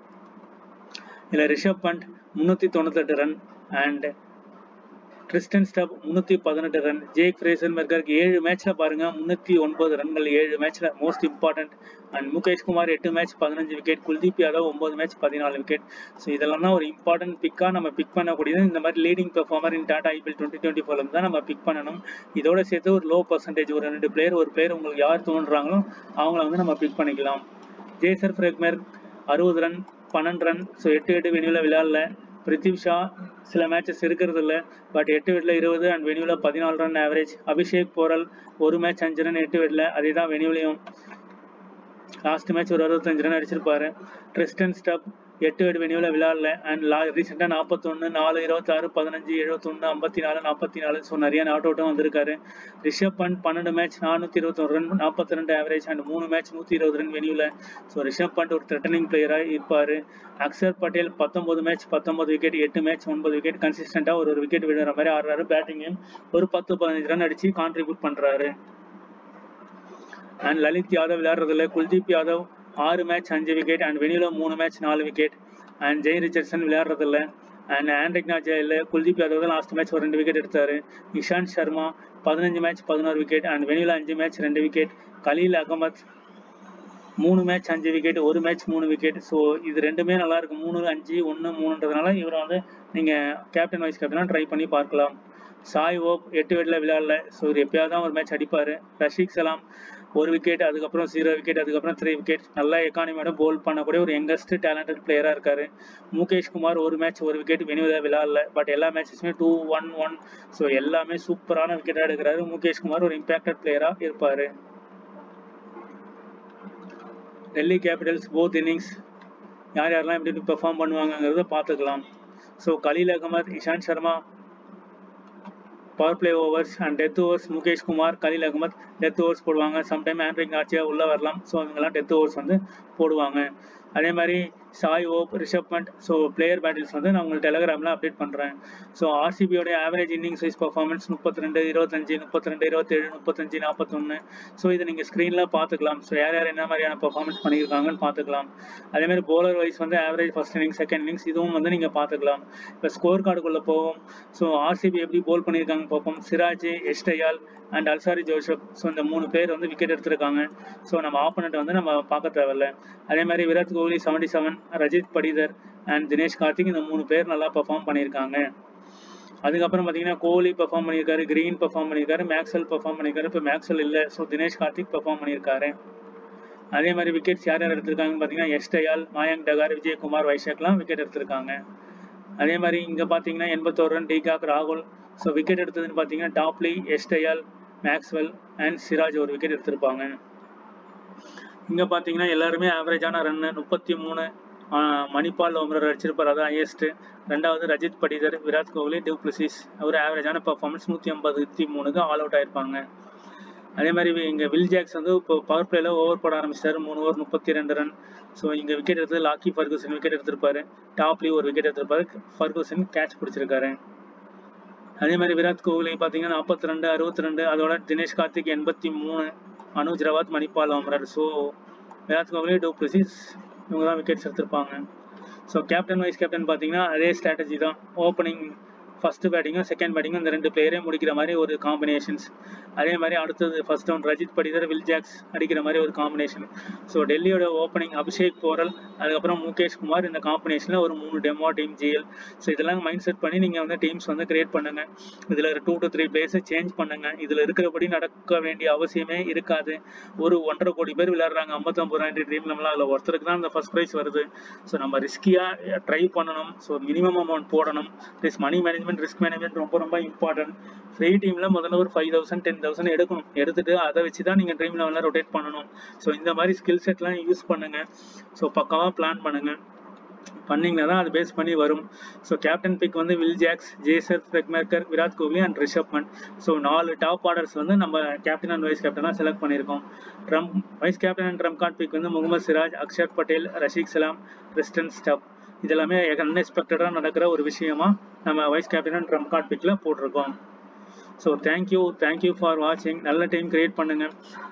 இதில் ரிஷப் பண்ட் முந்நூற்றி தொண்ணூத்தெட்டு ரன் அண்ட் கிறிஸ்டன் ஸ்டப் முந்நூற்றி பதினெட்டு ரன் ஜேக் ஃப்ரேசன் மெர்கருக்கு ஏழு மேட்ச்சில் பாருங்கள் முந்நூற்றி ஒன்பது ரன்கள் ஏழு மேட்ச்சில் most important and Mukesh Kumar எட்டு மேட்ச் பதினஞ்சு விக்கெட் குல்தீப் யாதவ் ஒம்பது மேட்ச் பதினாலு விக்கெட் ஸோ இதெல்லாம் தான் ஒரு இம்பார்ட்டன்ட் பிக்காக நம்ம பிக் பண்ணக்கூடியது இந்த மாதிரி leading performer in Tata IPL twenty twenty ஃபோர்ல தான் நம்ம பிக் பண்ணணும் இதோட சேர்த்து ஒரு லோ பர்சன்டேஜ் ஒரு ரெண்டு பிளேயர் ஒரு பிளேயர் உங்களுக்கு யார் தோன்றாங்களோ அவங்கள வந்து நம்ம பிக் பண்ணிக்கலாம் ஜேசர் ஃப்ரெக்மேர் அறுபது ரன் பன்னெண்டு ரன் ஸோ எட்டு எட்டு வெனியூவில் விளையாடல பிரித்திவ் ஷா சில மேட்சஸ் இருக்கிறது இல்லை பட் எட்டு வெட்டில் இருபது அண்ட் வெனியூவில் பதினாலு ரன் ஆவரேஜ் அபிஷேக் போரல் ஒரு மேட்ச் அஞ்சு ரன் எட்டு வெட்டில் அதே தான் வெனியூலையும் லாஸ்ட் மேட்ச் ஒரு அறுபத்தஞ்சு ரன் அடிச்சிருப்பாரு ட்ரிஸ்டன் ஸ்டப் எட்டு எட்டு வெனியூவில் விளையாடல அண்ட் லா ரீசெண்டாக நாற்பத்தொன்று நாலு இருபத்தாறு பதினஞ்சு எழுபத்தொன்று ஐம்பத்தி நாலு நாற்பத்தி நாலு ஸோ நிறைய நாட் அவுட்டும் வந்திருக்காரு ரிஷப் பண்ட் பன்னெண்டு மேட்ச் நானூற்றி இருபத்தொரு ரன் நாற்பத்தி ரெண்டு ஆவரேஜ் அண்ட் மூணு மேட்ச் நூற்றி இருபது ரன் வெனியூவில் ஸோ ரிஷப் பண்ட் ஒரு த்ரெட்டனிங் பிளேயராக இருப்பார் அக்ஷர் பட்டேல் பத்தொம்பது மேட்ச் பத்தொம்பது விக்கெட் எட்டு மேட்ச் ஒன்பது விக்கெட் கன்சிஸ்டண்ட்டாக ஒரு ஒரு விக்கெட் விடுற மாதிரி ஆடுறாரு பேட்டிங்கையும் ஒரு பத்து பதினஞ்சு ரன் அடித்து கான்ட்ரிபியூட் பண்ணுறாரு அண்ட் லலித் யாதவ் விளையாடுறதுல குல்தீப் யாதவ் ஆறு மேட்ச் அஞ்சு விக்கெட் அண்ட் வெனியூல மூணு மேட்ச் நாலு wicket and Jai Richardson விளையாடுறதில்ல and Andrique Naja இல்லை குல்தீப் யாதவ் தான் லாஸ்ட் மேட்ச் ஒரு ரெண்டு விக்கெட் எடுத்தார் இஷாந்த் சர்மா பதினஞ்சு மேட்ச் பதினோரு விக்கெட் அண்ட் வெனியூல அஞ்சு மேட்ச் ரெண்டு விக்கெட் கலீல் அகமத் மூணு மேட்ச் அஞ்சு விக்கெட் ஒரு மேட்ச் மூணு விக்கெட் ஸோ இது ரெண்டுமே நல்லா இருக்கு மூணு அஞ்சு ஒன்று மூணுன்றதுனால இவரை வந்து நீங்கள் கேப்டன் வைஸ் கேப்டனாக ட்ரை பண்ணி பார்க்கலாம் சாய் ஓப் எட்டு விக்கெட்டில் விளையாடல ஸோ இவர் எப்பயாவது தான் ஒரு மேட்ச் அடிப்பார் ரஷீக் சலாம் ஒரு விக்கெட் அதுக்கப்புறம் ஜீரோ விக்கெட் அதுக்கப்புறம் த்ரீ விக்கெட் நல்லா எக்கானமியோட போல் பண்ணக்கூடிய ஒரு யங்கஸ்ட் டேலண்டட் பிளேயராக இருக்காரு முகேஷ் குமார் ஒரு மேட்ச் ஒரு விக்கெட் வெனியூவில் விளையாடல பட் எல்லா மேட்சஸுமே டூ ஒன் ஒன் ஸோ எல்லாமே சூப்பரான விக்கெட்டாக எடுக்கிறாரு முகேஷ் குமார் ஒரு இம்பாக்டட் பிளேயராக இருப்பார் டெல்லி கேபிட்டல்ஸ் போத் இன்னிங்ஸ் யார் யாரெல்லாம் எப்படி பெர்ஃபார்ம் பண்ணுவாங்கங்கிறத பார்த்துக்கலாம் so Khaleel Ahmed Ishant Sharma power play overs and death overs Mukesh Kumar Khaleel Ahmed death overs போடுவாங்க சம்டைம் ஆண்ட்ரிக் நாச்சியா உள்ளே வரலாம் ஸோ இவங்கெல்லாம் டெத் ஓவர்ஸ் வந்து போடுவாங்க அதே மாதிரி Shai Hope Rishabh Pant so player battles வந்து நான் உங்களுக்கு டெலகிராமில் அப்டேட் பண்ணுறேன் ஸோ ஆர்சிபியோட ஆவரேஜ் இன்னிங்ஸ் வைஸ் பர்ஃபார்மன்ஸ் முப்பத்தி ரெண்டு இருபத்தஞ்சு முப்பத்தி ரெண்டு இருபத்தேழு முப்பத்தஞ்சு நாற்பத்தொன்று ஸோ இதை நீங்கள் ஸ்க்ரீனில் பார்த்துக்கலாம் ஸோ யார் யார் என்ன மாதிரியான பர்ஃபார்மன்ஸ் பண்ணியிருக்காங்கன்னு பார்த்துக்கலாம் அதே மாதிரி bowler வைஸ் வந்து average first innings second innings இதுவும் வந்து நீங்கள் பார்த்துக்கலாம் இப்போ ஸ்கோர் கார்டுக்குள்ளே போவோம் ஸோ ஆர்சிபி எப்படி போல் பண்ணியிருக்காங்க பார்ப்போம் Siraj எஸ்டையால் and Alzarri Joseph so இந்த மூணு பேர் வந்து விக்கெட் எடுத்திருக்காங்க ஸோ நம்ம ஆப்போனண்ட் வந்து நம்ம பார்க்க தேவையில்ல அதே மாதிரி Virat Kohli seventy seven Rajat Patidar and Dinesh Karthik இந்த மூணு பேர் நல்லா பெர்ஃபார்ம் பண்ணியிருக்காங்க அதுக்கப்புறம் பார்த்தீங்கன்னா கோலி பெர்ஃபார்ம் பண்ணியிருக்காரு கிரீன் பெர்ஃபார்ம் பண்ணியிருக்காரு மேக்ஸ்வெல் பெர்ஃபார்ம் பண்ணியிருக்காரு இப்போ மேக்ஸ்வெல் இல்லை ஸோ தினேஷ் கார்த்திக் பெர்ஃபார்ம் பண்ணியிருக்காரு அதே மாதிரி விக்கெட்ஸ் யார் யார் எடுத்திருக்காங்கன்னு பார்த்தீங்கன்னா எஸ்டயால் மாயங்க் டகார் விஜயகுமார் வைஷாக்லாம் விக்கெட் எடுத்திருக்காங்க அதே மாதிரி இங்கே பார்த்தீங்கன்னா எண்பத்தோரு ரன் டிகாக் ராகுல் ஸோ விக்கெட் எடுத்ததுன்னு பார்த்தீங்கன்னா டாப்லி எஸ்டயால் மேக்ஸ்வெல் அண்ட் சிராஜ் ஒரு விக்கெட் எடுத்திருப்பாங்க இங்கே பார்த்தீங்கன்னா எல்லாருமே ஆவரேஜான ரன்னு முப்பத்தி மூணு மணிப்பால் ஓமரர் அடிச்சிருப்பார் அதான் ஹையஸ்ட் ரெண்டாவது ரஜித் படிதர் விராட் கோலி டியூப்ளிசிஸ் அவர் ஆவரேஜான பர்ஃபார்மன்ஸ் நூற்றி ஐம்பத்தி மூணுக்கு ஆல் அவுட் ஆயிருப்பாங்க அதே மாதிரி இங்கே வில் ஜாக்ஸ் வந்து இப்போ பவர் பிளேல ஓவர் போட ஆரம்பிச்சாரு மூணு ஓவர் முப்பத்தி ரெண்டு ரன் ஸோ இங்கே விக்கெட் எடுத்தது லாக்கி ஃபர்கூசன் விக்கெட் எடுத்திருப்பாரு டாப்லி ஒரு விக்கெட் எடுத்திருப்பாரு ஃபர்கூசன் கேட்ச் பிடிச்சிருக்காரு அதே மாதிரி விராட் கோலி பார்த்தீங்கன்னா நாற்பத்தி ரெண்டு அறுபத்தி ரெண்டு அதோட தினேஷ் கார்த்திக் எண்பத்தி மூணு அனுஜ் ரவாத் மணிப்பால் அமரர் ஸோ விராட் கோலி டூப்ளிசிஸ் இவங்க தான் விக்கெட்ஸ் எடுத்திருப்பாங்க ஸோ கேப்டன் வைஸ் கேப்டன் பார்த்தீங்கன்னா அதே ஸ்ட்ராட்டஜி தான் ஓப்பனிங் ஃபர்ஸ்ட் பேட்டிங்கும் செகண்ட் பேட்டிங்கும் இந்த ரெண்டு பிளேயரே முடிக்கிற மாதிரி ஒரு காம்பினேஷன்ஸ் அதே மாதிரி அடுத்தது first down Rajat Patidar Will Jacks அடிக்கிற மாதிரி ஒரு காம்பினேஷன் ஸோ டெல்லியோட ஓப்பனிங் அபிஷேக் போரல் அதுக்கப்புறம் முகேஷ் குமார் இந்த காம்பினேஷனில் ஒரு மூணு டெமோ டீம் ஜிஎல் ஸோ இதெல்லாம் மைண்ட் செட் பண்ணி நீங்கள் வந்து டீம்ஸ் வந்து கிரியேட் பண்ணுங்க இதில் டூ டு த்ரீ பிளேஸை சேஞ்ச் பண்ணுங்க இதில் இருக்கிறபடி நடக்க வேண்டிய அவசியமே இருக்காது ஒரு ஒன்றரை கோடி பேர் விளையாடுறாங்க ஐம்பத்தொம்பது ரூபாய் ட்ரீம் நம்மளால் அதில் ஒருத்தருக்கு தான் அந்த ஃபர்ஸ்ட் ப்ரைஸ் வருது ஸோ நம்ம ரிஸ்கியாக ட்ரை பண்ணணும் ஸோ மினிமம் அமௌண்ட் போடணும் plus money management risk management ரொம்ப ரொம்ப இம்பார்ட்டன்ட் ஃப்ரீ டீமில் முதல்ல ஒரு ஃபைவ் தௌசண்ட் டென் தௌசண்ட் எடுக்கணும் எடுத்துட்டு அதை வச்சு தான் நீங்கள் ட்ரீம் லெவலில் ரொட்டேட் பண்ணணும் ஸோ இந்த மாதிரி ஸ்கில் செட்லாம் யூஸ் பண்ணுங்க ஸோ பக்காவாக பிளான் பண்ணுங்க பண்ணிங்கன்னா தான் அது பேஸ் பண்ணி வரும் ஸோ கேப்டன் பிக் வந்து Will Jacks Jake Fraser McGurk Virat Kohli and Rishabh Pant so நாலு டாப் ஆர்டர்ஸ் வந்து நம்ம கேப்டன் அண்ட் வைஸ் கேப்டனாக செலக்ட் பண்ணியிருக்கோம் trump vice captain and trump card pick வந்து முகமது சிராஜ் அக்ஷர் பட்டேல் ரஷீக் சலாம் கிறிஸ்டன் ஸ்டப் இதெல்லாமே அன்எக்ஸ்பெக்டடாக நடக்கிற ஒரு விஷயமா நம்ம vice captain and trump card பிக்கில் போட்டிருக்கோம் ஸோ தேங்க்யூ தேங்க்யூ ஃபார் வாட்சிங் நல்ல டைம் கிரியேட் பண்ணுங்க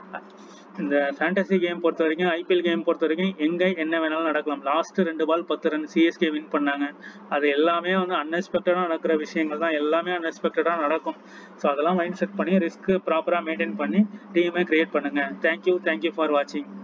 இந்த ஃபேண்டசி கேம் பொறுத்த வரைக்கும் ஐபிஎல் கேம் பொறுத்த வரைக்கும் எங்கே என்ன வேணாலும் நடக்கலாம் லாஸ்ட் ரெண்டு பால் பத்து ரன் சிஎஸ்கே வின் பண்ணாங்க அது எல்லாமே வந்து அன்எக்ஸ்பெக்டடாக நடக்கிற விஷயங்கள் தான் எல்லாமே அன்எக்ஸ்பெக்டடாக நடக்கும் ஸோ அதெல்லாம் மைண்ட் செட் பண்ணி ரிஸ்க் ப்ராப்பராக மெயின்டைன் பண்ணி டீமை கிரியேட் பண்ணுங்க தேங்க்யூ தேங்க்யூ ஃபார் வாட்சிங்